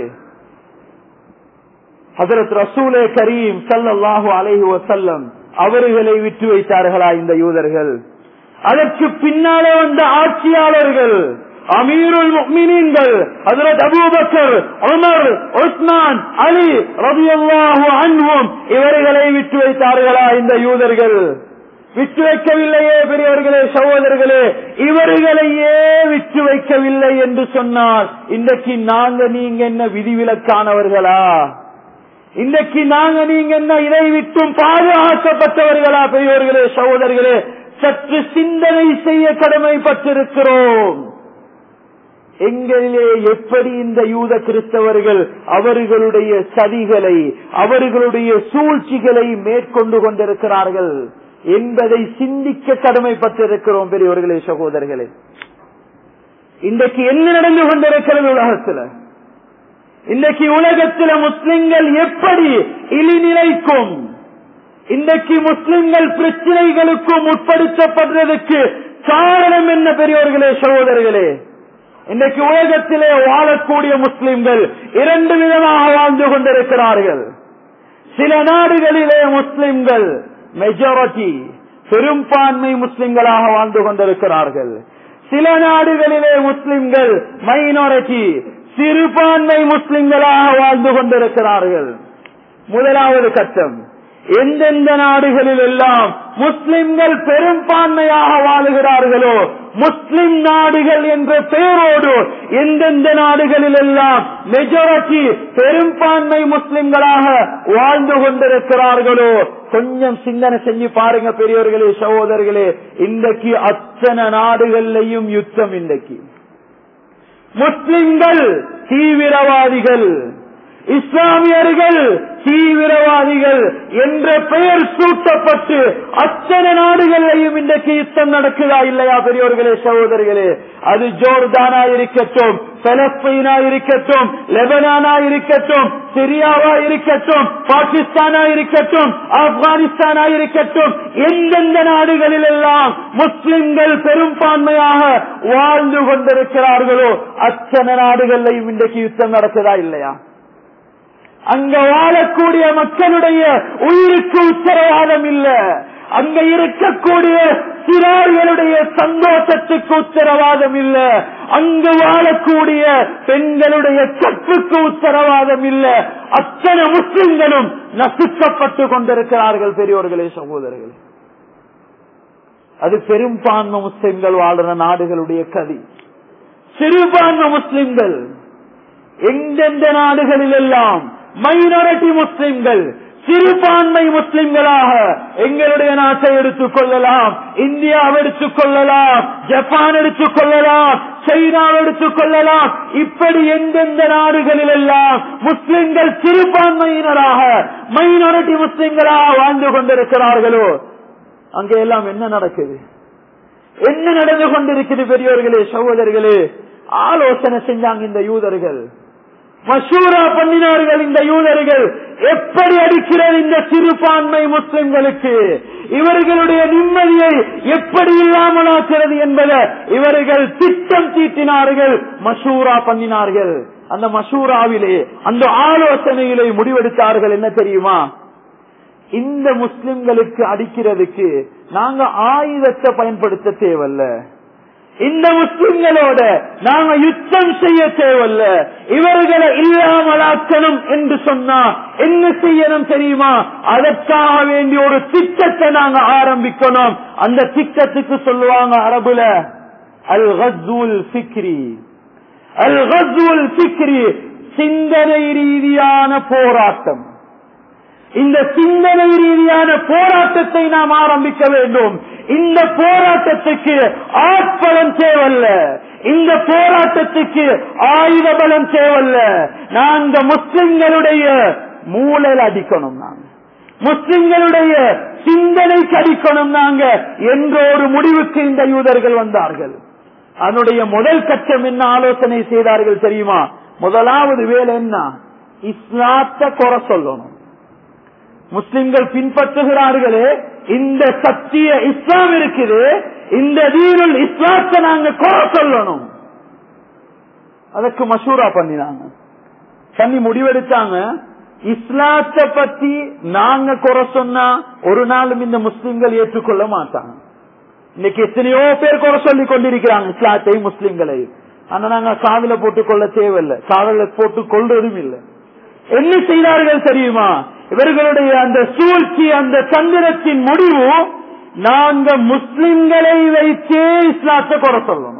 ஹசரத் ரசூலே கரீம் சல்லாஹூ அலைஹி வசல்லம் அவர்களை விட்டு வைத்தார்களா இந்த யூதர்கள் அதற்கு பின்னாலே வந்த ஆட்சியாளர்கள் அமீருல் முக்மினீன்கள் ஹஜரத் அபூபக்கர் உமர் உஸ்மான் அலி ரபியல்லாஹு அன்ஹும் இவர்களை விட்டு வைத்தார்களா இந்த யூதர்கள் விட்டு வைக்கவில்லையே பெரியவர்களே சகோதரர்களே இவர்களையே விட்டு வைக்கவில்லை என்று சொன்னால் இன்றைக்கு நாங்க நீங்க என்ன விதிவிலக்கானவர்களா இன்றைக்கு நாங்க நீங்க என்ன இதை விட்டும் பாதுகாக்கப்பட்டவர்களா பெரியவர்களே சகோதரர்களே சற்று சிந்தனை செய்ய கடமைப்பட்டிருக்கிறோம் எங்களிலே எப்படி இந்த யூத கிறிஸ்தவர்கள் அவர்களுடைய சதிகளை அவர்களுடைய சூழ்ச்சிகளை மேற்கொண்டு கொண்டிருக்கிறார்கள் என்பதை சிந்திக்க கடமைப்பட்டிருக்கிறோம் பெரியவர்களே சகோதரர்களே இன்றைக்கு என்ன நடந்து கொண்டிருக்கிறது உலகத்தில் இன்றைக்கு உலகத்தில் முஸ்லிம்கள் எப்படி இழிநிலைக்கும் இன்றைக்கு முஸ்லிம்கள் பிரச்சனைகளுக்கும் உட்படுத்தப்படுறதுக்கு காரணம் என்ன பெரியவர்களே சகோதரர்களே இன்றைக்கு உலகத்திலே வாழக்கூடிய முஸ்லிம்கள் இரண்டு விதமாக வாழ்ந்து கொண்டிருக்கிறார்கள் சில நாடுகளிலே முஸ்லிம்கள் மெஜாரிட்டி பெரும்பான்மை முஸ்லிம்களாக வாழ்ந்து கொண்டிருக்கிறார்கள் சில நாடுகளிலே முஸ்லிம்கள் மைனாரிட்டி சிறுபான்மை முஸ்லிம்களாக வாழ்ந்து கொண்டிருக்கிறார்கள் முதலாவது கட்டம் எந்தெந்த நாடுகளில் எல்லாம் முஸ்லிம்கள் பெரும்பான்மையாக வாழுகிறார்களோ முஸ்லிம் நாடுகள் என்ற பெயரோடு எந்தெந்த நாடுகளில் எல்லாம் மெஜாரிட்டி பெரும்பான்மை முஸ்லிம்களாக வாழ்ந்து கொண்டிருக்கிறார்களோ கொஞ்சம் சிந்தனை செஞ்சு பாருங்க பெரியவர்களே சகோதரர்களே இன்றைக்கு அத்தனை நாடுகள்லையும் யுத்தம் இன்றைக்கு முஸ்லிம்கள் தீவிரவாதிகள் இஸ்லாமியர்கள் தீவிரவாதிகள் என்ற பெயர் சூட்டப்பட்டு அத்தனை நாடுகளிலையும் இன்றைக்கு யுத்தம் நடக்குதா இல்லையா பெரியவர்களே சகோதரர்களே அது ஜோர்தானா இருக்கட்டும் பலஸ்தீனா இருக்கட்டும் லெபனானா இருக்கட்டும் சிரியாவா இருக்கட்டும் பாகிஸ்தானா இருக்கட்டும் ஆப்கானிஸ்தானா இருக்கட்டும் எந்தெந்த நாடுகளில் எல்லாம் முஸ்லிம்கள் பெரும்பான்மையாக வாழ்ந்து கொண்டிருக்கிறார்களோ அத்தனை நாடுகளிலையும் இன்றைக்கு யுத்தம் நடக்குதா இல்லையா அங்க வாழக்கூடிய மக்களுடைய உயிருக்கு உத்தரவாதம் இல்ல அங்க இருக்கக்கூடிய சிறார்களுடைய சந்தோஷத்துக்கு உத்தரவாதம் இல்ல அங்கு வாழக்கூடிய பெண்களுடைய கற்புக்கு உத்தரவாதம் இல்ல அத்தனை முஸ்லிம்களும் நசுக்கப்பட்டு கொண்டிருக்கிறார்கள் பெரியோர்களே சகோதரர்களே அது பெரும்பான்மை முஸ்லிம்கள் வாழ்ற நாடுகளுடைய கதி சிறுபான்மை முஸ்லிம்கள் எந்தெந்த நாடுகளில் எல்லாம் மைனாரிட்டி முஸ்லிம்கள் சிறுபான்மை முஸ்லிம்களாக எங்களுடைய நாட்டை எடுத்துக் கொள்ளலாம் இந்தியாவை எடுத்துக் கொள்ளலாம் ஜப்பான் எடுத்துக் கொள்ளலாம் சைனாவை எடுத்துக் கொள்ளலாம் இப்படி எந்தெந்த நாடுகளில் எல்லாம் முஸ்லிம்கள் சிறுபான்மையினராக மைனாரிட்டி முஸ்லிம்களாக வாழ்ந்து கொண்டிருக்கிறார்களோ அங்கே எல்லாம் என்ன நடக்குது என்ன நடந்து கொண்டிருக்குது பெரியோர்களே சகோதரர்களே ஆலோசனை செஞ்சாங்க இந்த யூதர்கள் மசூரா பண்ணினார்கள் இந்த யூதர்கள் எப்படி அடிக்கிறது இந்த சிறுபான்மை முஸ்லிம்களுக்கு இவர்களுடைய நிம்மதியை எப்படி இல்லாமலாக்கிறது என்பதை இவர்கள் திட்டம் தீட்டினார்கள் மசூரா பண்ணினார்கள் அந்த மசூராவிலே அந்த ஆலோசனையிலே முடிவெடுத்தார்கள் என்ன தெரியுமா இந்த முஸ்லிம்களுக்கு அடிக்கிறதுக்கு நாங்க ஆயுதத்தை பயன்படுத்த தேவையில்ல இந்த முஸ்லிம்களோட நாங்க யுத்தம் செய்ய தேவையில்ல இவர்களை இல்லாமலாக்கணும் என்று சொன்னா என்ன செய்யணும் தெரியுமா அதற்காக வேண்டிய ஒரு திட்டத்தை நாங்க ஆரம்பிக்கணும் அந்த திட்டத்துக்கு சொல்லுவாங்க அரபுல அல் ஹஸ்ஸுல் ஃபிக்ரி அல் ஹஸ்ஸுல் ஃபிக்ரி சிந்தனை ரீதியான போராட்டம் இந்த சிந்தனை ரீதியான போராட்டத்தை நாம் ஆரம்பிக்க வேண்டும் இந்த போராட்டத்துக்கு ஆட்பலம் தேவல்ல இந்த போராட்டத்துக்கு ஆயுத பலம் தேவல்ல நாங்க முஸ்லிம்களுடைய மூளையில் அடிக்கணும் நாங்க முஸ்லிம்களுடைய சிந்தனைக்கு அடிக்கணும் நாங்க என்ற ஒரு முடிவுக்கு இந்த யூதர்கள் வந்தார்கள் அதனுடைய முதல் கட்டம் என்ன ஆலோசனை செய்தார்கள் தெரியுமா முதலாவது வேலை என்ன இஸ்லாத்தை குறை சொல்லணும் முஸ்லிம்கள் பின்பற்றுகிறார்களே இந்த சத்திய இஸ்லாம் இருக்குது இந்த தீனுல் இஸ்லாத்தை நாங்க குறை சொல்லணும் அதற்கு மசூரா பண்ணினாங்க பண்ணி முடிவெடுத்தாங்க இஸ்லாத்தை பத்தி நாங்க குறை சொன்னா ஒரு நாளும் இந்த முஸ்லிம்கள் ஏற்றுக்கொள்ள மாட்டாங்க இன்னைக்கு எத்தனையோ பேர் குறை சொல்லி கொண்டிருக்கிறாங்க இஸ்லாத்தை முஸ்லிம்களை ஆனா நாங்க காதல போட்டுக் கொள்ள தேவையில்லை காதல போட்டு கொள்றதும் இல்லை என்ன செய்தார்கள் தெரியுமா இவர்களுடைய அந்த சூழ்ச்சி அந்த சந்திரத்தின் முடிவு நாங்க முஸ்லிம்களை வைத்தே இஸ்லாத்தை குறை சொல்லணும்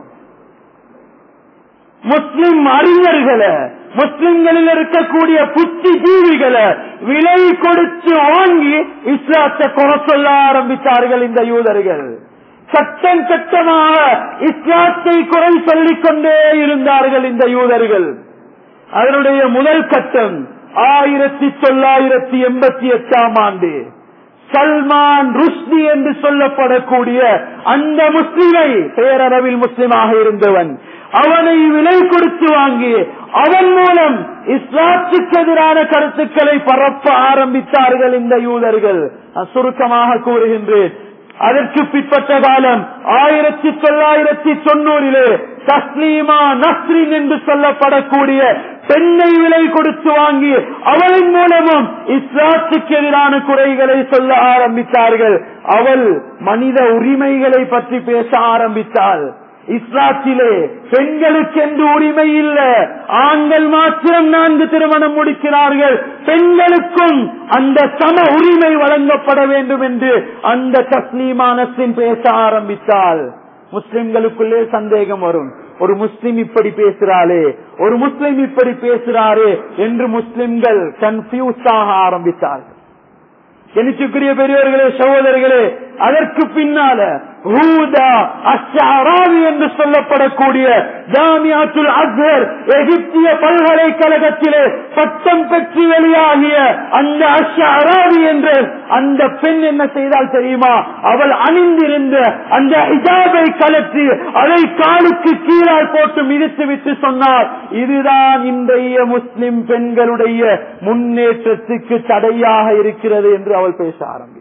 முஸ்லிம் அறிஞர்களை முஸ்லிம்களில் இருக்கக்கூடிய புத்தி ஜீவிகளை விலை கொடுத்து வாங்கி இஸ்லாத்தை குறை சொல்ல ஆரம்பித்தார்கள் இந்த யூதர்கள் சட்டம் சட்டமாக இஸ்லாத்தை குறை சொல்லிக் கொண்டே இருந்தார்கள் இந்த யூதர்கள் அதனுடைய முதல் கட்டம் ஆயிரத்தி தொள்ளாயிரத்தி எண்பத்தி எட்டாம் ஆண்டு சல்மான் ருஷ்டி என்று சொல்லப்படக்கூடிய அந்த முஸ்லிமை பேரளவில் முஸ்லிமாக இருந்தவன் அவனை விலை கொடுத்து வாங்கி அவன் மூலம் இஸ்லாத்துக்கு எதிரான கருத்துக்களை பரப்ப ஆரம்பித்தார்கள் இந்த யூதர்கள் நான் சுருக்கமாக கூறுகின்றேன் அதற்கு பிற்பட்ட காலம் ஆயிரத்தி தொள்ளாயிரத்தி தொண்ணூறிலே தஸ்லீமா நஸ்ரின் என்று சொல்லப்படக்கூடிய பெண்ணை விலை கொடுத்து வாங்கி அவளின் மூலமும் இஸ்லாத்துக்கு எதிரான குறைகளை சொல்ல ஆரம்பித்தார்கள் அவள் மனித உரிமைகளை பற்றி பேச ஆரம்பித்தாள் இஸ்லாத்திலே பெண்களுக்கென்று உரிமை இல்ல ஆண்கள் மாத்திரம் நான்கு திருமணம் முடிக்கிறார்கள் பெண்களுக்கும் அந்த சம உரிமை வழங்கப்பட வேண்டும் என்று அந்த தஸ்லீமானத்தின் பேச ஆரம்பித்தால் முஸ்லிம்களுக்குள்ளே சந்தேகம் வரும் ஒரு முஸ்லிம் இப்படி பேசுறாளே ஒரு முஸ்லிம் இப்படி பேசுறாரே என்று முஸ்லிம்கள் கன்ஃபியூஸ் ஆக ஆரம்பித்தார்கள் எனக்குரிய பெரியவர்களே சகோதரர்களே அதற்கு பின்னால ஹூதா அஷாராவி என்று சொல்லப்படக்கூடிய ஜாமியாத்துல் அஸ்ஹர் எகிப்திய பல்கலைக்கழகத்திலே பட்டம் பெற்று வெளியாகிய அந்த அஷாராவி என்ற அந்த பெண் என்ன செய்தால் தெரியுமா அவள் அணிந்திருந்த அந்த ஹிஜாபை கலற்றி அதை காலுக்கு கீழால் போட்டு மிதித்து விட்டு சொன்னார் இதுதான் இன்றைய முஸ்லிம் பெண்களுடைய முன்னேற்றத்துக்கு தடையாக இருக்கிறது என்று அவள் பேச ஆரம்பித்தார்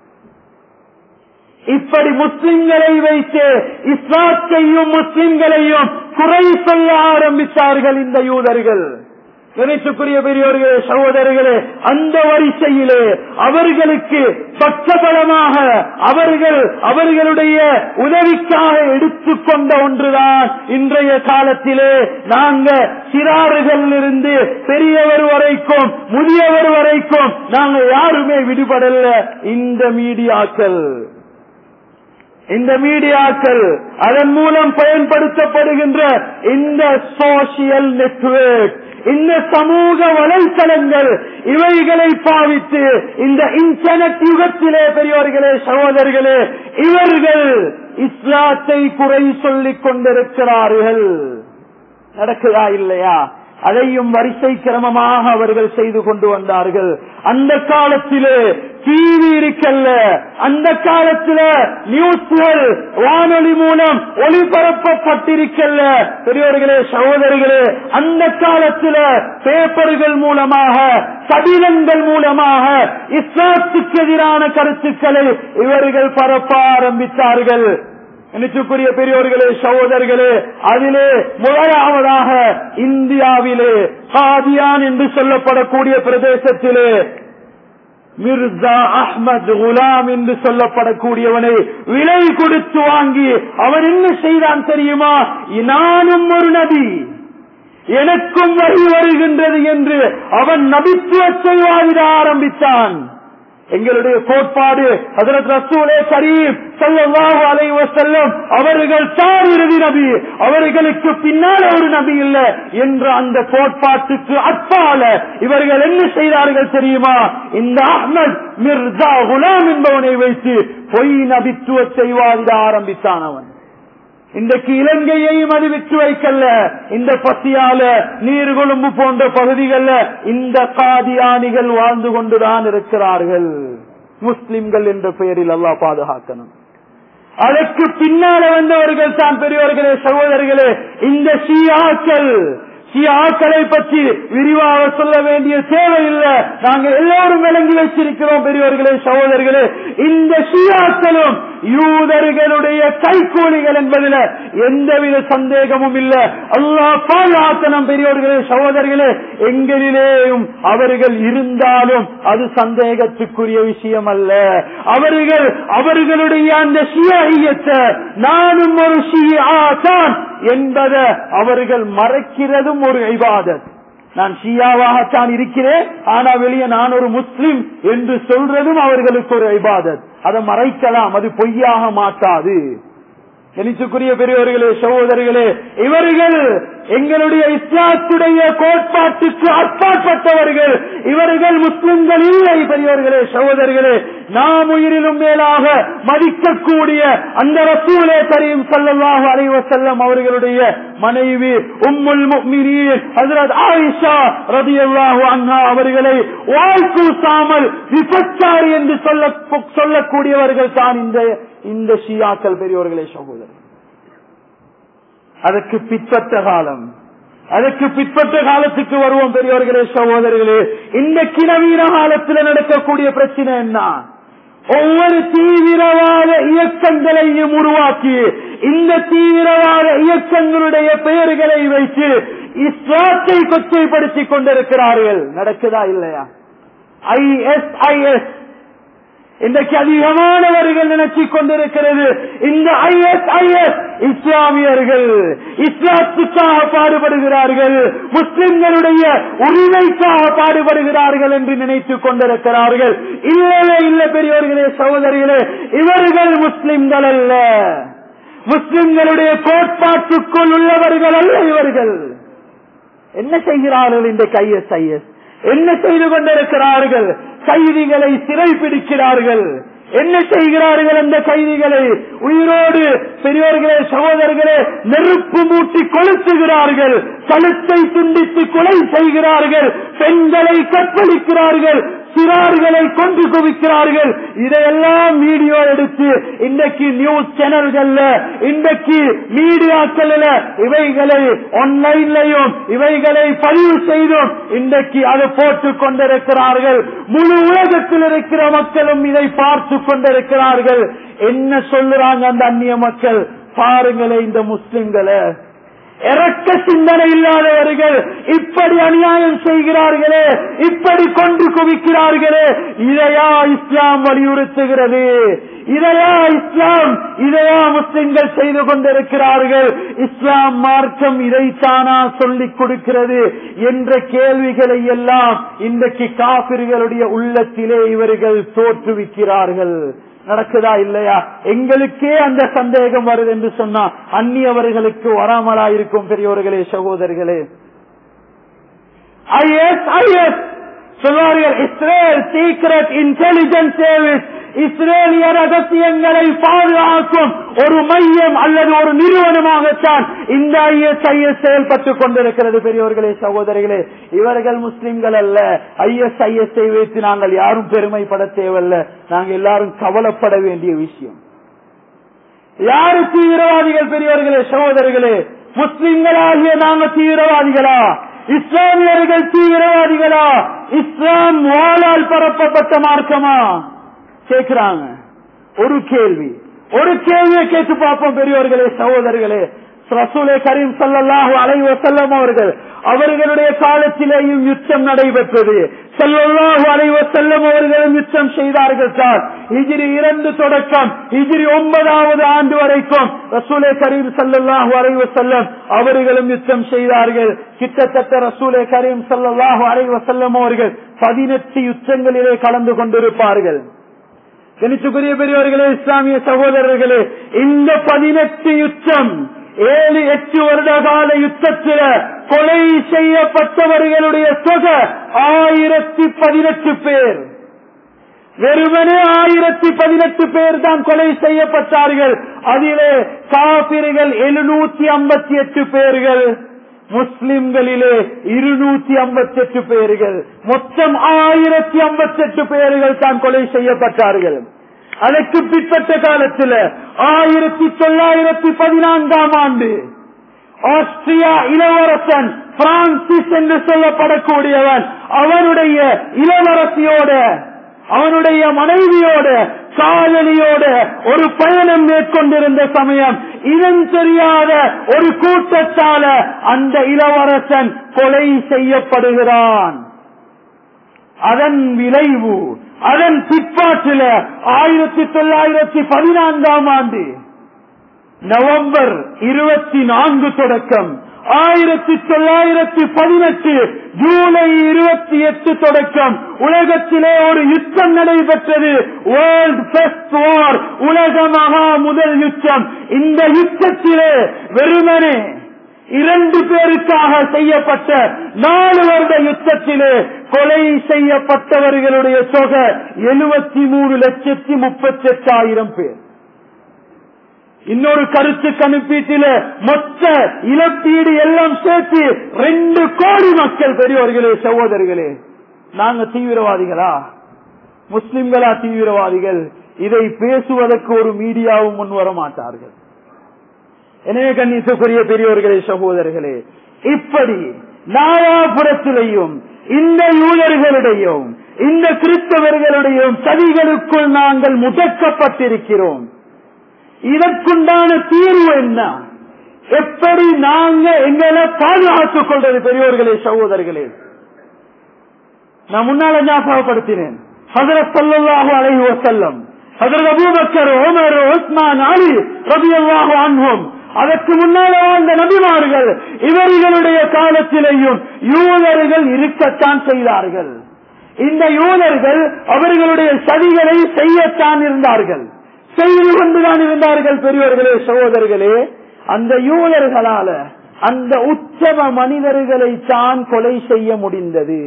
இப்படி முஸ்லிம்களை வைத்து இஸ்லாத்தையும் முஸ்லிம்களையும் குறை சொல்ல ஆரம்பித்தார்கள் இந்த யூதர்கள் நினைத்துக்குரிய பெரியோர்களே சகோதரர்களே அந்த வரிசையிலே அவர்களுக்கு பக்கபலமாக அவர்கள் அவர்களுடைய உதவிக்காக எடுத்துக்கொண்ட ஒன்றுதான் இன்றைய காலத்திலே நாங்க சிறாறுகள் இருந்து பெரியவர் வரைக்கும் முதியவர் வரைக்கும் நாங்க யாருமே விடுபடல இந்த மீடியாக்கள் இந்த மீடியாக்கள் அதன் மூலம் பயன்படுத்தப்படுகின்ற இந்த சோசியல் நெட்வொர்க் இந்த சமூக வலைத்தளங்கள் இவைகளை பாவித்து இந்த இன்டர்நெட் யுகத்திலே பெரியவர்களே சகோதரர்களே இவர்கள் இஸ்லாத்தை குறை சொல்லிக் கொண்டிருக்கிறார்கள் நடக்குதா இல்லையா அதையும் வரிசை கிரமமாக அவர்கள் செய்து கொண்டு வந்தார்கள் அந்த காலத்திலே டிவி இருக்கல்ல அந்த காலத்தில நியூஸ்கள் வானொலி மூலம் ஒளிபரப்பப்பட்டிருக்கல்ல பெரியவர்களே சகோதரிகளே அந்த காலத்தில பேப்பர்கள் மூலமாக கடிதங்கள் மூலமாக இஸ்லாத்துக்கு எதிரான கருத்துக்களை இவர்கள் பரப்ப ஆரம்பித்தார்கள் நினைச்சுக்குரிய பெரியோர்களே சகோதரர்களே அதிலே முதலாவதாக இந்தியாவிலே காதியான் என்று சொல்லப்படக்கூடிய பிரதேசத்திலே மிர்சா அஹ்மத் குலாம் என்று சொல்லப்படக்கூடியவனை விலை கொடுத்து வாங்கி அவன் என்ன செய்தான் தெரியுமா நானும் ஒரு நபி எனக்கும் வழி வருகின்றது என்று அவன் நபித்துவத்தை வாதிட ஆரம்பித்தான் எங்களுடைய கோட்பாடு அதற்கு ரசூலே கரீம் சல்லல்லாஹு அலைஹி வஸல்லம் அவர்கள் தான் இறுதி நபி அவர்களுக்கு பின்னால் ஒரு நபி இல்ல என்ற அந்த கோட்பாட்டுக்கு அப்பால இவர்கள் என்ன செய்தார்கள் தெரியுமா இந்த அஹ்மத் மிர்சா குலாம் என்பவனை வைத்து பொய் நபித்துவத்தை வாதிட ஆரம்பித்தான் அவன் இன்றைக்கு இலங்கையையும் அது விட்டு வைக்கல இந்த பசியால நீர்கொழும்பு போன்ற பகுதிகளில் இந்த காதியானிகள் வாழ்ந்து கொண்டுதான் இருக்கிறார்கள் முஸ்லிம்கள் என்ற பெயரில் அல்லாஹ் பாதுகாக்கணும் அதற்கு பின்னால வந்தவர்கள் தான் பெரியவர்களே சகோதரர்களே இந்த ஷியாக்கள் ஷியாக்களை பற்றி விரிவாக சொல்ல வேண்டிய தேவையில்லை நாங்க எல்லாரும் விளங்கி வச்சிருக்கிறோம் பெரியவர்களே சகோதரர்களே இந்த ஷியாக்களும் யூதர்களுடைய கைகூலிகள் என்பதில் எந்தவித சந்தேகமும் இல்ல அல்லாஹ் பாதுகாத்தனம் பெரியவர்களே சகோதரர்களே எங்களிலேயும் அவர்கள் இருந்தாலும் அது சந்தேகத்துக்குரிய விஷயம் அல்ல அவர்கள் அவர்களுடைய அந்த ஷியாயத்தை நானும் ஒரு ஷியா தான் என்பதை அவர்கள் மறைக்கிறதும் ஒரு ஐபாதத் நான் ஷியாவாகத்தான் இருக்கிறேன் ஆனா வெளியே நான் ஒரு முஸ்லிம் என்று சொல்றதும் அவர்களுக்கு ஒரு ஐபாதத் அதை மறைக்கலாம் அது பொய்யாக மாட்டாது எழுத்துக்குரிய பெரியவர்களே சகோதரிகளே இவர்கள் எங்களுடைய இஸ்லாத்துடைய கோட்பாட்டுக்கு அப்பாற்பட்டவர்கள் இவர்கள் முஸ்லிம்கள் இல்லை பெரியவர்களே சகோதரர்களே நாம் உயிரிலும் மேலாக மதிக்கக்கூடிய அந்த ரசூலே கரீம் சல்லல்லாஹு அலைஹி வஸல்லம் அவர்களுடைய மனைவி உம்முல் முஃமினீன் ஹஜ்ரத் ஆயிஷா ரலியல்லாஹு அன்ஹா அவர்களை வாழ்க்கூசாமல் விபச்சாரி என்று சொல்ல சொல்லக்கூடியவர்கள் தான் இந்த இந்த ஷியாக்கள் பெரியவர்களே சகோதரர் அதற்கு பிற்பட்ட காலம் அதற்கு பிற்பட்ட காலத்துக்கு வருவோம் பெரியவர்களே சகோதரர்களே இந்த கிணவீன காலத்தில் நடக்கக்கூடிய பிரச்சனை என்ன ஒவ்வொரு தீவிரவாத இயக்கங்களையும் உருவாக்கி இந்த தீவிரவாத இயக்கங்களுடைய பெயர்களை வைத்து இஸ்லாத்தை கொச்சைப்படுத்திக் கொண்டிருக்கிறார்கள் நடக்குதா இல்லையா ஐஎஸ்ஐஎஸ் இன்றைக்கு அதிகமானவர்கள் நினைச்சிக் கொண்டிருக்கிறது இந்த ஐஎஸ்ஐஎஸ் இஸ்லாமியர்கள் இஸ்லாத்துக்காக பாடுபடுகிறார்கள் முஸ்லிம்களுடைய உரிமைக்காக பாடுபடுகிறார்கள் என்று நினைத்துக் கொண்டிருக்கிறார்கள் இல்லவே இல்லை பெரியவர்களே சகோதரிகளே இவர்கள் முஸ்லிம்கள் அல்ல முஸ்லிம்களுடைய கோட்பாட்டுக்குள் உள்ளவர்கள் அல்ல இவர்கள் என்ன செய்கிறார்கள் இந்த ஐஎஸ்ஐஎஸ் என்ன செய்து கொண்டிருக்கிறார்கள் கைதிகளை சிறை பிடிக்கிறார்கள் என்ன செய்கிறார்கள் அந்த கைதிகளை உயிரோடு பெரியோர்களே சகோதரர்களே நெருப்பு மூட்டி கொளுத்துகிறார்கள் கழுத்தை துண்டித்து கொலை செய்கிறார்கள் பெண்களை கற்பழிக்கிறார்கள் சிறார்களை கொண்டு குவிக்கிறார்கள் இதையெல்லாம் வீடியோ எடுத்து இன்றைக்கு நியூஸ் சேனல்கள்ல இன்றைக்கு மீடியாக்கள் இவைகளை ஆன்லைன்லையும் இவைகளை பதிவு செய்தும் இன்றைக்கு அதை போட்டுக் கொண்டிருக்கிறார்கள் முழு உலகத்தில் இருக்கிற மக்களும் இதை பார்த்து கொண்டிருக்கிறார்கள் என்ன சொல்லுறாங்க அந்த அந்நிய மக்கள் பாருங்களே இந்த முஸ்லிம்களை இறக்க சிந்தனை இல்லாதவர்கள் இப்படி அநியாயம் செய்கிறார்களே இப்படி கொண்டு குவிக்கிறார்களே இதையா இஸ்லாம் வலியுறுத்துகிறது இதையா இஸ்லாம் இதையா முஸ்லிம்கள் செய்து கொண்டிருக்கிறார்கள் இஸ்லாம் மார்க்கம் இதைத்தானா சொல்லிக் கொடுக்கிறது என்ற கேள்விகளை எல்லாம் இன்றைக்கு காபிர்களுடைய உள்ளத்திலே இவர்கள் தோற்றுவிக்கிறார்கள் நடக்குதா இல்லையா எங்களுக்கே அந்த சந்தேகம் வருது என்று சொன்னா அந்நியவர்களுக்கு வராமலா இருக்கும் பெரியோர்களே சகோதரர்களே ஐஎஸ் ஐஎஸ் சொல்வார்கள் இஸ்ரேல் சீக்ரெட் இன்டெலிஜென்ஸ் சர்வீஸ் இஸ்ரேலிய ரகசியங்களை பாதுகாக்கும் ஒரு மையம் அல்லது ஒரு நிறுவனமாகத்தான் இந்த ஐஎஸ்ஐஎஸ் செயல்பட்டுக் கொண்டிருக்கிறது பெரியவர்களே சகோதரிகளே இவர்கள் முஸ்லிம்கள் அல்ல ஐஎஸ்ஐஎஸ்ஐ வைத்து நாங்கள் யாரும் பெருமைப்பட தேவையில்ல நாங்கள் எல்லாரும் கவலைப்பட வேண்டிய விஷயம் யாரு தீவிரவாதிகள் பெரியவர்களே சகோதரர்களே முஸ்லிம்களாகிய நாங்க தீவிரவாதிகளா இஸ்லாமியர்கள் தீவிரவாதிகளா இஸ்லாம் வாழால் பரப்பப்பட்ட மார்க்கமா கேட்கிறாங்க ஒரு கேள்வி ஒரு கேள்வியை கேட்டு பார்ப்போம் பெரியவர்களே சகோதரர்களே ரசூலே கரீம் சல்லாஹூ அலைவ செல்லம் அவர்கள் அவர்களுடைய காலத்திலேயும் யுத்தம் நடைபெற்றது செல்லல்லாஹு அலைவ செல்லம் அவர்களும் யுத்தம் செய்தார்கள் சார் ஹிஜிரி இரண்டு தொடக்கம் ஹிஜிரி ஒன்பதாவது ஆண்டு வரைக்கும் ரசூலே கரீம் சல்லல்லாஹு அலைவ செல்லம் அவர்களும் யுத்தம் செய்தார்கள் கிட்டத்தட்ட ரசூலே கரீம் சல்லல்லாஹு அலைவ செல்லம் அவர்கள் பதினெட்டு யுத்தங்களிலே கலந்து கொண்டிருப்பார்கள் கணிச்சுக்குரிய பெரியவர்களே இஸ்லாமிய சகோதரர்களே இந்த பதினெட்டு யுத்தம் ஏழு எட்டு வருட கால யுத்தத்தில் கொலை செய்யப்பட்டவர்களுடைய தொகை ஆயிரத்தி பதினெட்டு பேர் வெறுமனே ஆயிரத்தி பதினெட்டு பேர் தான் கொலை செய்யப்பட்டார்கள் அதிலே காபிர்கள் எழுநூத்தி ஐம்பத்தி எட்டு பேர்கள் முஸ்லிம்களிலே இருநூத்தி ஐம்பத்தி எட்டு பேர்கள் மொத்தம் ஆயிரத்தி ஐம்பத்தி எட்டு பேர்கள் தான் கொலை செய்யப்பட்டார்கள் அதற்கு பிற்பட்ட காலத்தில் ஆயிரத்தி தொள்ளாயிரத்தி பதினான்காம் ஆண்டு ஆஸ்திரியா இளவரசன் பிரான்சிஸ் என்று சொல்லப்படக்கூடியவன் அவனுடைய இளவரசியோட அவனுடைய மனைவியோட காதலியோட ஒரு பயணம் மேற்கொண்டிருந்த சமயம் இனம் தெரியாத ஒரு கூட்டத்தால அந்த இளவரசன் கொலை செய்யப்படுகிறான் அதன் விளைவு அதன் பிற்பாட்டில் ஆயிரத்தி தொள்ளாயிரத்தி பதினான்காம் ஆண்டு நவம்பர் இருபத்தி நான்கு தொடக்கம் ஆயிரத்தி தொள்ளாயிரத்தி பதினெட்டு ஜூலை இருபத்தி எட்டு தொடக்கம் உலகத்திலே ஒரு யுத்தம் நடைபெற்றது வேர்ல்ட் பெஸ்ட் வார் உலக மகா முதல் யுத்தம் இந்த யுத்தத்திலே வெறுமனே இரண்டு பேருக்காக செய்யப்பட்ட நாலு வருட யுத்தத்திலே கொலை செய்யப்பட்டவர்களுடைய தொகை எழுபத்தி மூணு லட்சத்தி முப்பத்தி எட்டாயிரம் பேர் இன்னொரு கருத்து கணிப்பீட்டில மொத்த இழப்பீடு எல்லாம் சேர்த்து ரெண்டு கோடி மக்கள் பெரியவர்களே சகோதரர்களே நாங்க தீவிரவாதிகளா முஸ்லிம்களா தீவிரவாதிகள் இதை பேசுவதற்கு ஒரு மீடியாவும் முன் வர மாட்டார்கள் எனவே கண்ணியத்துக்குரிய பெரியவர்களே சகோதரர்களே இப்படி நாலாபுரத்திலையும் இந்த யூதர்களுடையும் இந்த கிறிஸ்தவர்களுடையும் சதிகளுக்குள் நாங்கள் முடக்கப்பட்டிருக்கிறோம் இதற்குண்டான தீர்வு என்ன எப்படி நாங்க எங்களை பாதுகாத்துக் கொள்றது பெரியோர்களே சகோதரர்களே நான் முன்னால ஞாபகப்படுத்தினேன் ஹசரத் சல்லாஹு அலைஹி வசல்லம் ஹசரத் அபூபக்கர் ஓமர் உஸ்மான் அலி ரபி அல்லாஹு அன்ஹும் அதற்கு முன்னால வாழ்ந்த நபிமார்கள் இவர்களுடைய காலத்திலேயும் யூதர்கள் இருக்கத்தான் செய்தார்கள் இந்த யூதர்கள் அவர்களுடைய சதிகளை செய்யத்தான் இருந்தார்கள் செய்து கொண்டுதான் இருந்தார்கள் பெரியவர்களே சகோதரர்களே அந்த யூதர்களால அந்த உச்சம மனிதர்களை தான் கொலை செய்ய முடிந்தது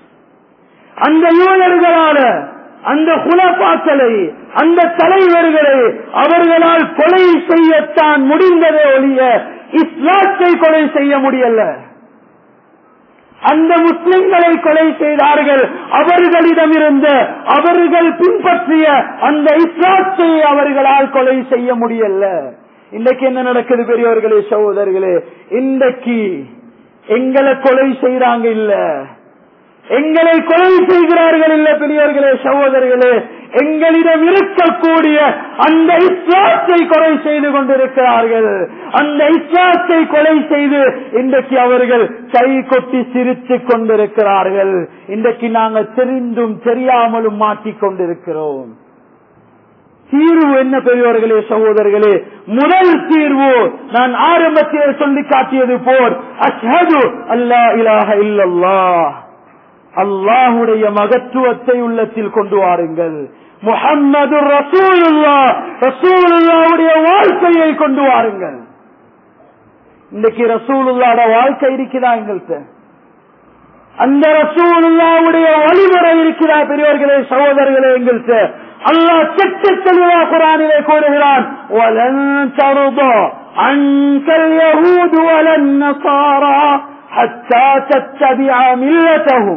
அந்த யூதர்களால அந்த குலப்பாக்களை அந்த தலைவர்களை அவர்களால் கொலை செய்யத்தான் முடிந்ததே ஒழிய இஸ்லாத்தை கொலை செய்ய முடியல அந்த முஸ்லிம்களை கொலை செய்தார்கள் அவர்களிடமிருந்த அவர்கள் பின்பற்றிய அந்த இஸ்லாத்தை அவர்களால் கொலை செய்ய முடியல இன்றைக்கு என்ன நடக்குது பெரியவர்களே சகோதரர்களே இன்றைக்கு எங்களை கொலை செய்யறாங்க இல்ல எங்களை கொலை செய்கிறார்கள் இல்ல பெரியவர்களே சகோதரர்களே எங்களிடம் இருக்கக்கூடிய அந்த இஸ்லாத்தை கொலை செய்து கொண்டிருக்கிறார்கள் அந்த இஸ்லாத்தை கொலை செய்து இன்றைக்கு அவர்கள் கை கொட்டி சிரித்துக் கொண்டிருக்கிறார்கள் இன்றைக்கு நாங்கள் தெரிந்தும் தெரியாமலும் மாட்டிக் கொண்டிருக்கிறோம் தீர்வு என்ன பெரியவர்களே சகோதரர்களே முதல் தீர்வு நான் ஆரம்பத்தில் சொல்லி காட்டியது போர் அஷ்ஹது அல்லா இலாஹ இல்லல்லாஹ் அல்லாஹுடைய மகத்துவத்தை உள்ளத்தில் கொண்டு வாருங்கள்
முஹம்மது ரசூலுல்லா ரசூலுல்லாவுடைய வாழ்க்கையை கொண்டு வாருங்கள் இன்னைக்கு ரசூலுல்லாட வாழ்க்கை இருக்குதா எங்கள்கிட்ட அந்த ரசூலுல்லாவுடைய வழிமுறை இருக்கிறா பெரியவர்களே சகோதரர்களே எங்கள்கிட்ட அல்லாஹ் செட்டு தெளிவா குரானிலே கூறுகிறான் وَلَن تَرْضَى عَنكَ الْيَهُودُ وَلَا النَّصَارَى حَتَّى تَتَّبِعَ مِلَّتَهُمْ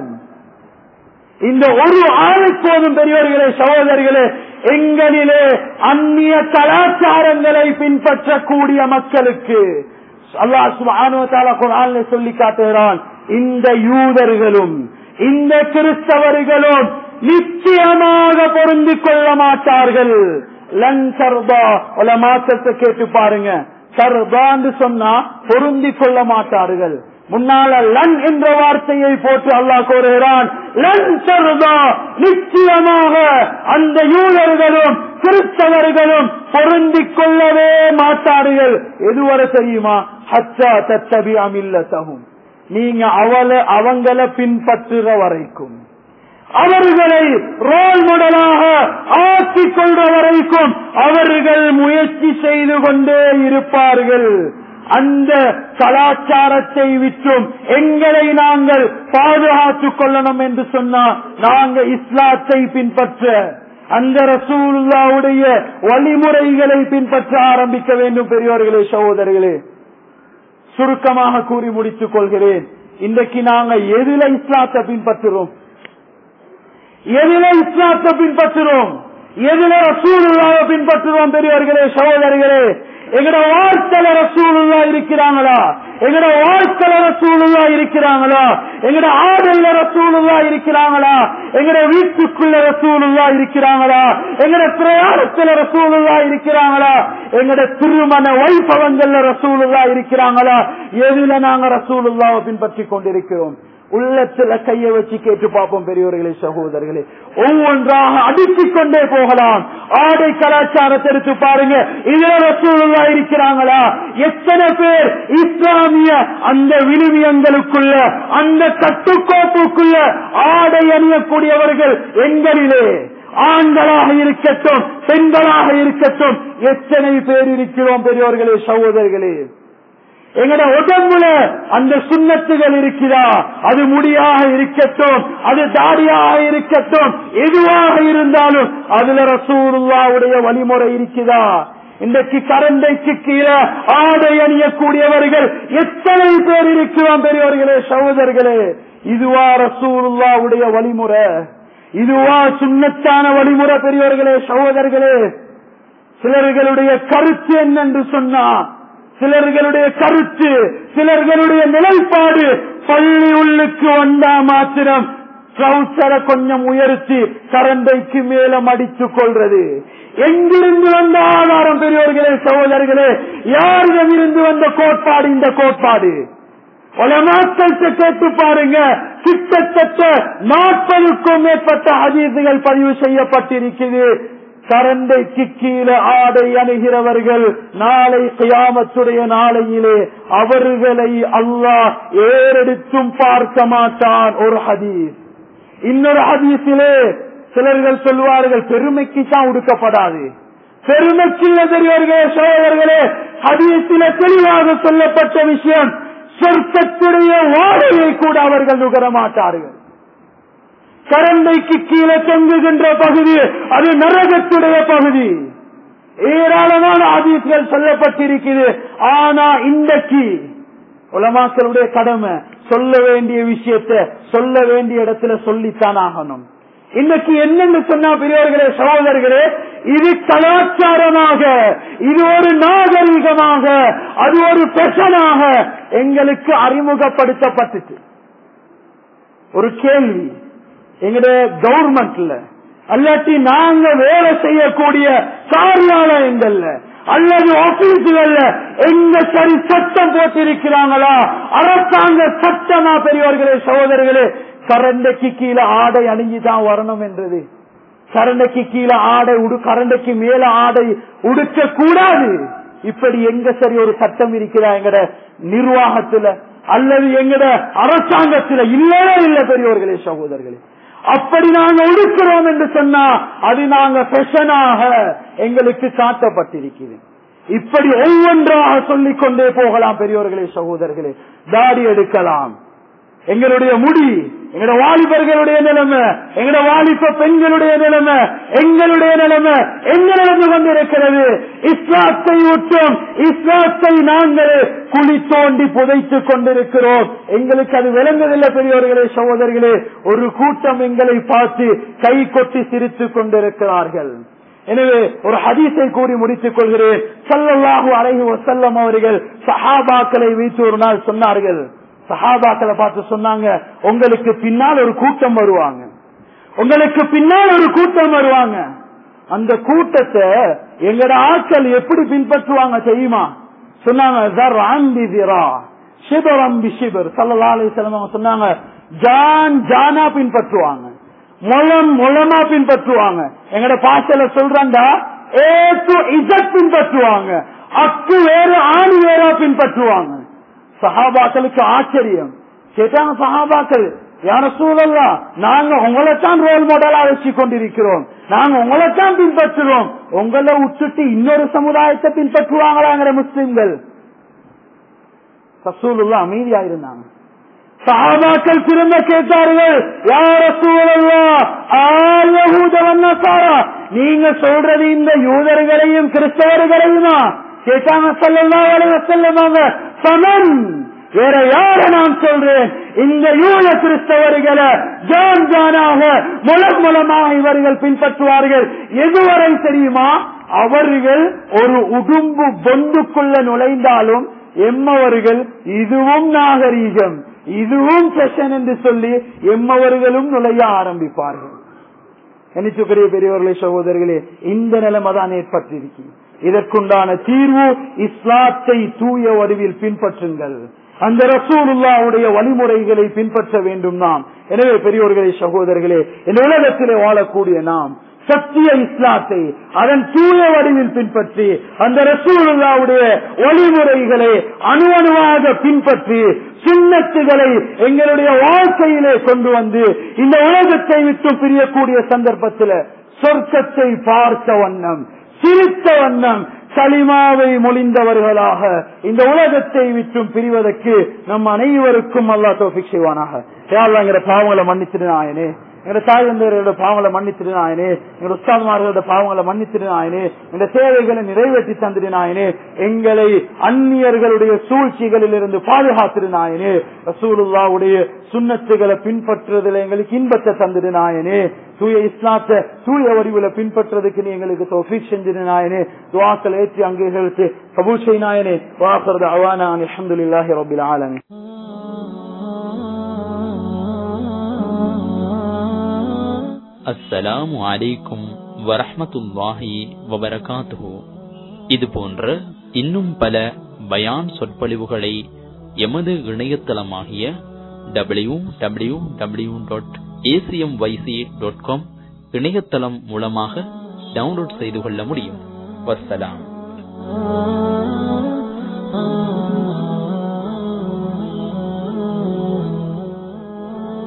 இந்த ஒரு ஆளுப்போதும் பெரியவர்களே சகோதரர்களே எங்களிலே அந்நிய கலாச்சாரங்களை பின்பற்றக்கூடிய மக்களுக்கு அல்லாஹ் சுப்ஹானஹு வ தஆலா குர்ஆன்ல சொல்லி காட்டுகிறான் இந்த யூதர்களும் இந்த கிறிஸ்தவர்களும் நிச்சயமாக பொருந்திக் கொள்ள மாட்டார்கள் லன் சர்பா மாற்றத்தை கேட்டு பாருங்க சர்பான்னு சொன்னா பொருந்திக் கொள்ள மாட்டார்கள் முன்னால லன் என்ற வார்த்தையை போட்டு அல்லாஹ் கூறுகிறான் லன் சர்பா நிச்சயமாக அந்த யூதர்களும் கிறிஸ்தவர்களும் பொருந்திக் கொள்ளவே மாட்டார்கள் எதுவரை தெரியுமா ஹச்சா தத்தபி அமில்லத்தகும் நீங்க அவள அவங்கள பின்பற்றுற வரைக்கும் அவர்களை ரோல் மாடலாக ஆக்கிக் கொள்ற வரைக்கும் அவர்கள் முயற்சி செய்து கொண்டே இருப்பார்கள் அந்த கலாச்சாரத்தை விற்றும் எங்களை நாங்கள் பாதுகாத்துக் கொள்ளணும் என்று சொன்னா நாங்க இஸ்லாத்தை பின்பற்ற அந்த ரசூலுல்லாவுடைய வழிமுறைகளை பின்பற்ற ஆரம்பிக்க வேண்டும் பெரியோர்களே சகோதரர்களே சுருக்கமாக கூறி முடித்துக் கொள்கிறேன் இன்றைக்கு நாங்க எதுல இஸ்லாத்தை பின்பற்றுறோம் எதுல இஸ்லாத்தை பின்பற்றுறோம் எதுல ரசூலுல்லாவை பின்பற்றுறோம் பெரியவர்களே சகோதரர்களே எங்கட வாழ்க்கையில ரசூலுல்லா இருக்கிறாங்களா எங்கட வாழ்க்கையில ரசூலுல்லா இருக்கிறாங்களா எங்கட ஆடையில ரசூலுல்லா இருக்கிறாங்களா எங்கட வீட்டுக்குள்ள ரசூலுல்லா இருக்கிறாங்களா எங்கட பிரயாணத்துல ரசூலுல்லா இருக்கிறாங்களா எங்கட திருமண வைபவங்கள்ல ரசூலுல்லா இருக்கிறாங்களா எதுல நாங்க ரசூலுல்லாவை பின்பற்றி கொண்டிருக்கிறோம் உள்ளத்துல கைய வச்சு கேட்டு பார்ப்போம் பெரியவர்களே சகோதரர்களே ஒவ்வொன்றாக அடுக்கிக் கொண்டே போகலாம் ஆடை கலாச்சாரத்தை எடுத்து பாருங்க இதுல ரசூலுல்லா இருக்கிறாங்களா எத்தனை பேர் இஸ்லாமிய அந்த விழுமியங்களுக்குள்ள அந்த கட்டுக்கோப்புக்குள்ள ஆடை அணியக்கூடியவர்கள் எங்களிலே ஆண்களாக இருக்கட்டும் பெண்களாக இருக்கட்டும் எத்தனை பேர் இருக்கிறோம் பெரியவர்களே சகோதரர்களே எங்கட உடம்புல அந்த சுண்ணத்துகள் இருக்குதா அது முடியாக இருக்கட்டும் அது தாடியாக இருக்கட்டும் எதுவாக இருந்தாலும் அதுல ரசூலுல்லாவுடைய வழிமுறை இருக்குதா இன்றைக்கு கரண்டைக்கு கீழே ஆடை அணியக்கூடியவர்கள் எத்தனை பேர் இருக்கிறோம் பெரியவர்களே சகோதரர்களே இதுவா ரசூலுல்லாவுடைய வழிமுறை இதுவா சுண்ணத்தான வழிமுறை பெரியவர்களே சகோதரர்களே சிலர்களுடைய கருத்து என்னென்று சொன்னா சிலர்களுடைய கருத்து சிலர்களுடைய நிலைப்பாடு பள்ளி உள்ளுக்கு வந்தா மாத்திரம் ட்ரௌசரை கொஞ்சம் உயர்த்தி கரண்டைக்கு மேல மடித்துக் கொள்றது எங்கிருந்து வந்த ஆதாரம் பெரியவர்களே சகோதரர்களே யாரிடம் இருந்து வந்த கோட்பாடு இந்த கோட்பாடு உலமாக்கள்கிட்ட கேட்டு பாருங்க கிட்டத்தட்ட நாற்பதுக்கும் மேற்பட்ட ஹதீசுகள் பதிவு செய்யப்பட்டிருக்குது கரண்டைக்கு கீழே ஆடை அணுகிறவர்கள் நாளை கியாமத்துடைய நாளையிலே அவர்களை அல்லாஹ் ஏறெடுத்தும் பார்க்க மாட்டான் ஒரு ஹதீஸ் இன்னொரு ஹதீஸிலே சிலர்கள் சொல்வார்கள் பெருமைக்கு தான் உடுக்கப்படாது பெருமைக்குள்ள பெரியவர்களே சோழர்களே ஹதீஸில தெளிவாக சொல்லப்பட்ட விஷயம் சொர்க்கத்துடைய வாடையை கூட அவர்கள் நுகர மாட்டார்கள் கரண்டைக்கு கீழே தொங்குகின்ற பகுதி அது நரகத்துடைய பகுதி ஏராளமான ஆதியங்கள் சொல்லப்பட்டிருக்கிறது ஆனா இன்றைக்கு உலமாக்களுடைய கடமை சொல்ல வேண்டிய விஷயத்தை சொல்ல வேண்டிய இடத்துல சொல்லித்தான் ஆகணும் இன்னைக்கு என்னன்னு சொன்னா பெரியவர்களே சகோதரர்களே இது கலாச்சாரமாக இது ஒரு நாகரிகமாக அது ஒரு பெஷனாக எங்களுக்கு அறிமுகப்படுத்தப்பட்டுச்சு ஒரு கேள்வி எங்கட கவர்மெண்ட்ல அல்லாட்டி நாங்க வேலை செய்யக்கூடிய காரியாலயங்கள்ல அல்லது ஆபீஸுகள்ல எங்க சரி சட்டம் போட்டிருக்கிறாங்களா அரசாங்க சட்டமா பெரியவர்களே சகோதரர்களே கரண்டைக்கு கீழே ஆடை அணிஞ்சுதான் வரணும் என்றது கரண்டைக்கு கீழே ஆடை உடு கரண்டைக்கு மேல ஆடை உடுக்க கூடாது இப்படி எங்க சரி ஒரு சட்டம் இருக்கிறா எங்கட நிர்வாகத்துல அல்லது எங்கட அரசாங்கத்துல இல்லவே இல்லை பெரியவர்களே சகோதரர்களே அப்படி நாங்க ஒடுக்கிறோம் என்று சொன்னா அது நாங்க ஃபெஷனாக எங்களுக்கு காட்டப்பட்டிருக்கிறது இப்படி ஒவ்வொன்றாக சொல்லிக் கொண்டே போகலாம் பெரியோர்களே சகோதரர்களே தாடி எடுக்கலாம் எங்களுடைய முடி எங்களோட வாலிபர்களுடைய நிலைமை எங்களோட வாலிப பெண்களுடைய நிலைமை எங்களுடைய நிலைமை எங்க நடந்து கொண்டிருக்கிறது இஸ்லாத்தை விட்டும் இஸ்லாத்தை நாங்கள் குழி தோண்டி புதைத்துக் கொண்டிருக்கிறோம் எங்களுக்கு அது விளங்குதில்லை பெரியவர்களே சகோதரர்களே ஒரு கூட்டம் எங்களை பார்த்து கை கொட்டி சிரித்துக் கொண்டிருக்கிறார்கள் எனவே ஒரு ஹதீஸை கூறி முடித்துக் கொள்கிறேன் சல்லல்லாஹு அலைஹி வசல்லம் அவர்கள் சஹாபாக்களை வைத்து ஒரு நாள் சொன்னார்கள் சஹாபாக்களை பார்த்து சொன்னாங்க உங்களுக்கு பின்னால் ஒரு கூட்டம் வருவாங்க உங்களுக்கு பின்னால் ஒரு கூட்டம் வருவாங்க அந்த கூட்டத்தை எங்கட ஆட்கள் எப்படி பின்பற்றுவாங்க தெரியுமா சொன்னாங்க சொன்னாங்க ஜான் ஜானா பின்பற்றுவாங்க முளம் முளமா பின்பற்றுவாங்க எங்கட பாசல சொல்றாண்டா ஏ டு இசட் பின்பற்றுவாங்க அக்கு வேறு ஆணி வேறா பின்பற்றுவாங்க சஹாபாக்களுக்கு ஆச்சரியம் கேட்டாங்க சஹாபாக்கள் யார சூழல்லா நாங்க உங்களைத்தான் ரோல் மாடலா வச்சு கொண்டிருக்கிறோம் நாங்க உங்களைத்தான் பின்பற்றுறோம் உங்களை விட்டுட்டு இன்னொரு சமுதாயத்தை பின்பற்றுவாங்களாங்கிற முஸ்லிம்கள் ரசூலுல்லா அமைதியா இருந்தாங்க சஹாபாக்கள் திரும்ப கேட்டார்கள் யார சூழல்லா ஆயூதவன்னசாரா நீங்க சொல்றது இந்த யூதர்களையும் கிறிஸ்தவர்களையுமா கேட்டாங்க சொல்லலாம் வளைய செல்லமாங்க சமன் வேற யார நான் சொல்றேன் இந்த யூத கிறிஸ்தவர்களை ஜான் ஜானாக முலம் மூலமாக இவர்கள் பின்பற்றுவார்கள் எதுவரை தெரியுமா அவர்கள் ஒரு உடும்பு பொந்துக்குள்ள நுழைந்தாலும் எம்மவர்கள் இதுவும் நாகரீகம் இதுவும் செஷன் என்று சொல்லி எம்மவர்களும் நுழைய ஆரம்பிப்பார்கள் நினைச்சுக்கிறிய பெரியவர்களே சகோதரர்களே இந்த நிலைமை தான் ஏற்பட்டிருக்கிறது இதற்குண்டான தீர்வு இஸ்லாத்தை தூய வடிவில் பின்பற்றுங்கள் அந்த ரசூலுல்லாவுடைய வழிமுறைகளை பின்பற்ற வேண்டும் நாம் எனவே பெரியோர்களே சகோதரர்களே இந்த உலகத்திலே வாழக்கூடிய நாம் சத்திய இஸ்லாத்தை அதன் தூய வடிவில் பின்பற்றி அந்த ரசூலுல்லாவுடைய வழிமுறைகளை அணுவணுவாக பின்பற்றி சுண்ணத்துகளை எங்களுடைய வாழ்க்கையிலே கொண்டு வந்து இந்த உலகத்தை விட்டு பிரியக்கூடிய சந்தர்ப்பத்தில் சொர்க்கத்தை பார்த்த வண்ணம் சிரித்த வண்ணம் களிமாவை மொழிந்தவர்களாக இந்த உலகத்தை விட்டும் பிரிவதற்கு நம் அனைவருக்கும் அல்லா தோஃபிக் செய்வானாக யாழ்லாங்கிற பாவங்களை மன்னிச்சிடு நாயனே எங்க தாய் தந்தையரோட பாவங்களை மன்னித்திடு நாயனே எங்க உஸ்தாத்மார்களோட பாவங்களை மன்னித்திடு நாயனே இந்த சேவைகளை நிறைவேற்றி தந்திடு நாயனே எங்களை அந்நியர்களுடைய சூழ்ச்சிகளில் இருந்து பாதுகாத்திரு நாயனே ரசூலுல்லாவுடைய சுண்ணத்துகளை பின்பற்றுறதுல எங்களுக்கு இன்பத்தை தந்திடு நாயனே தூய இஸ்லாத்தை தூய வடிவுல பின்பற்றுறதுக்கு நீ எங்களுக்கு தௌஃபீக் செஞ்சிரு நாயனே துவாக்கள் ஏற்றி அங்கீகரித்து கபூல் செய் நாயனே வாக்குறது அவானா அலமதுல்லாஹி ரபில் ஆலமி
அஸ்ஸலாமு அலைக்கும் வரஹ்மத்துல்லாஹி வபரகாத்துஹு இது போன்ற இன்னும் பல பயான் சொற்பொழிவுகளை எமது இணையதளமாகிய W W W dot ACM YC dot com இணையதளம் மூலமாக டவுன்லோட் செய்து கொள்ள முடியும் வஸ்ஸலாம்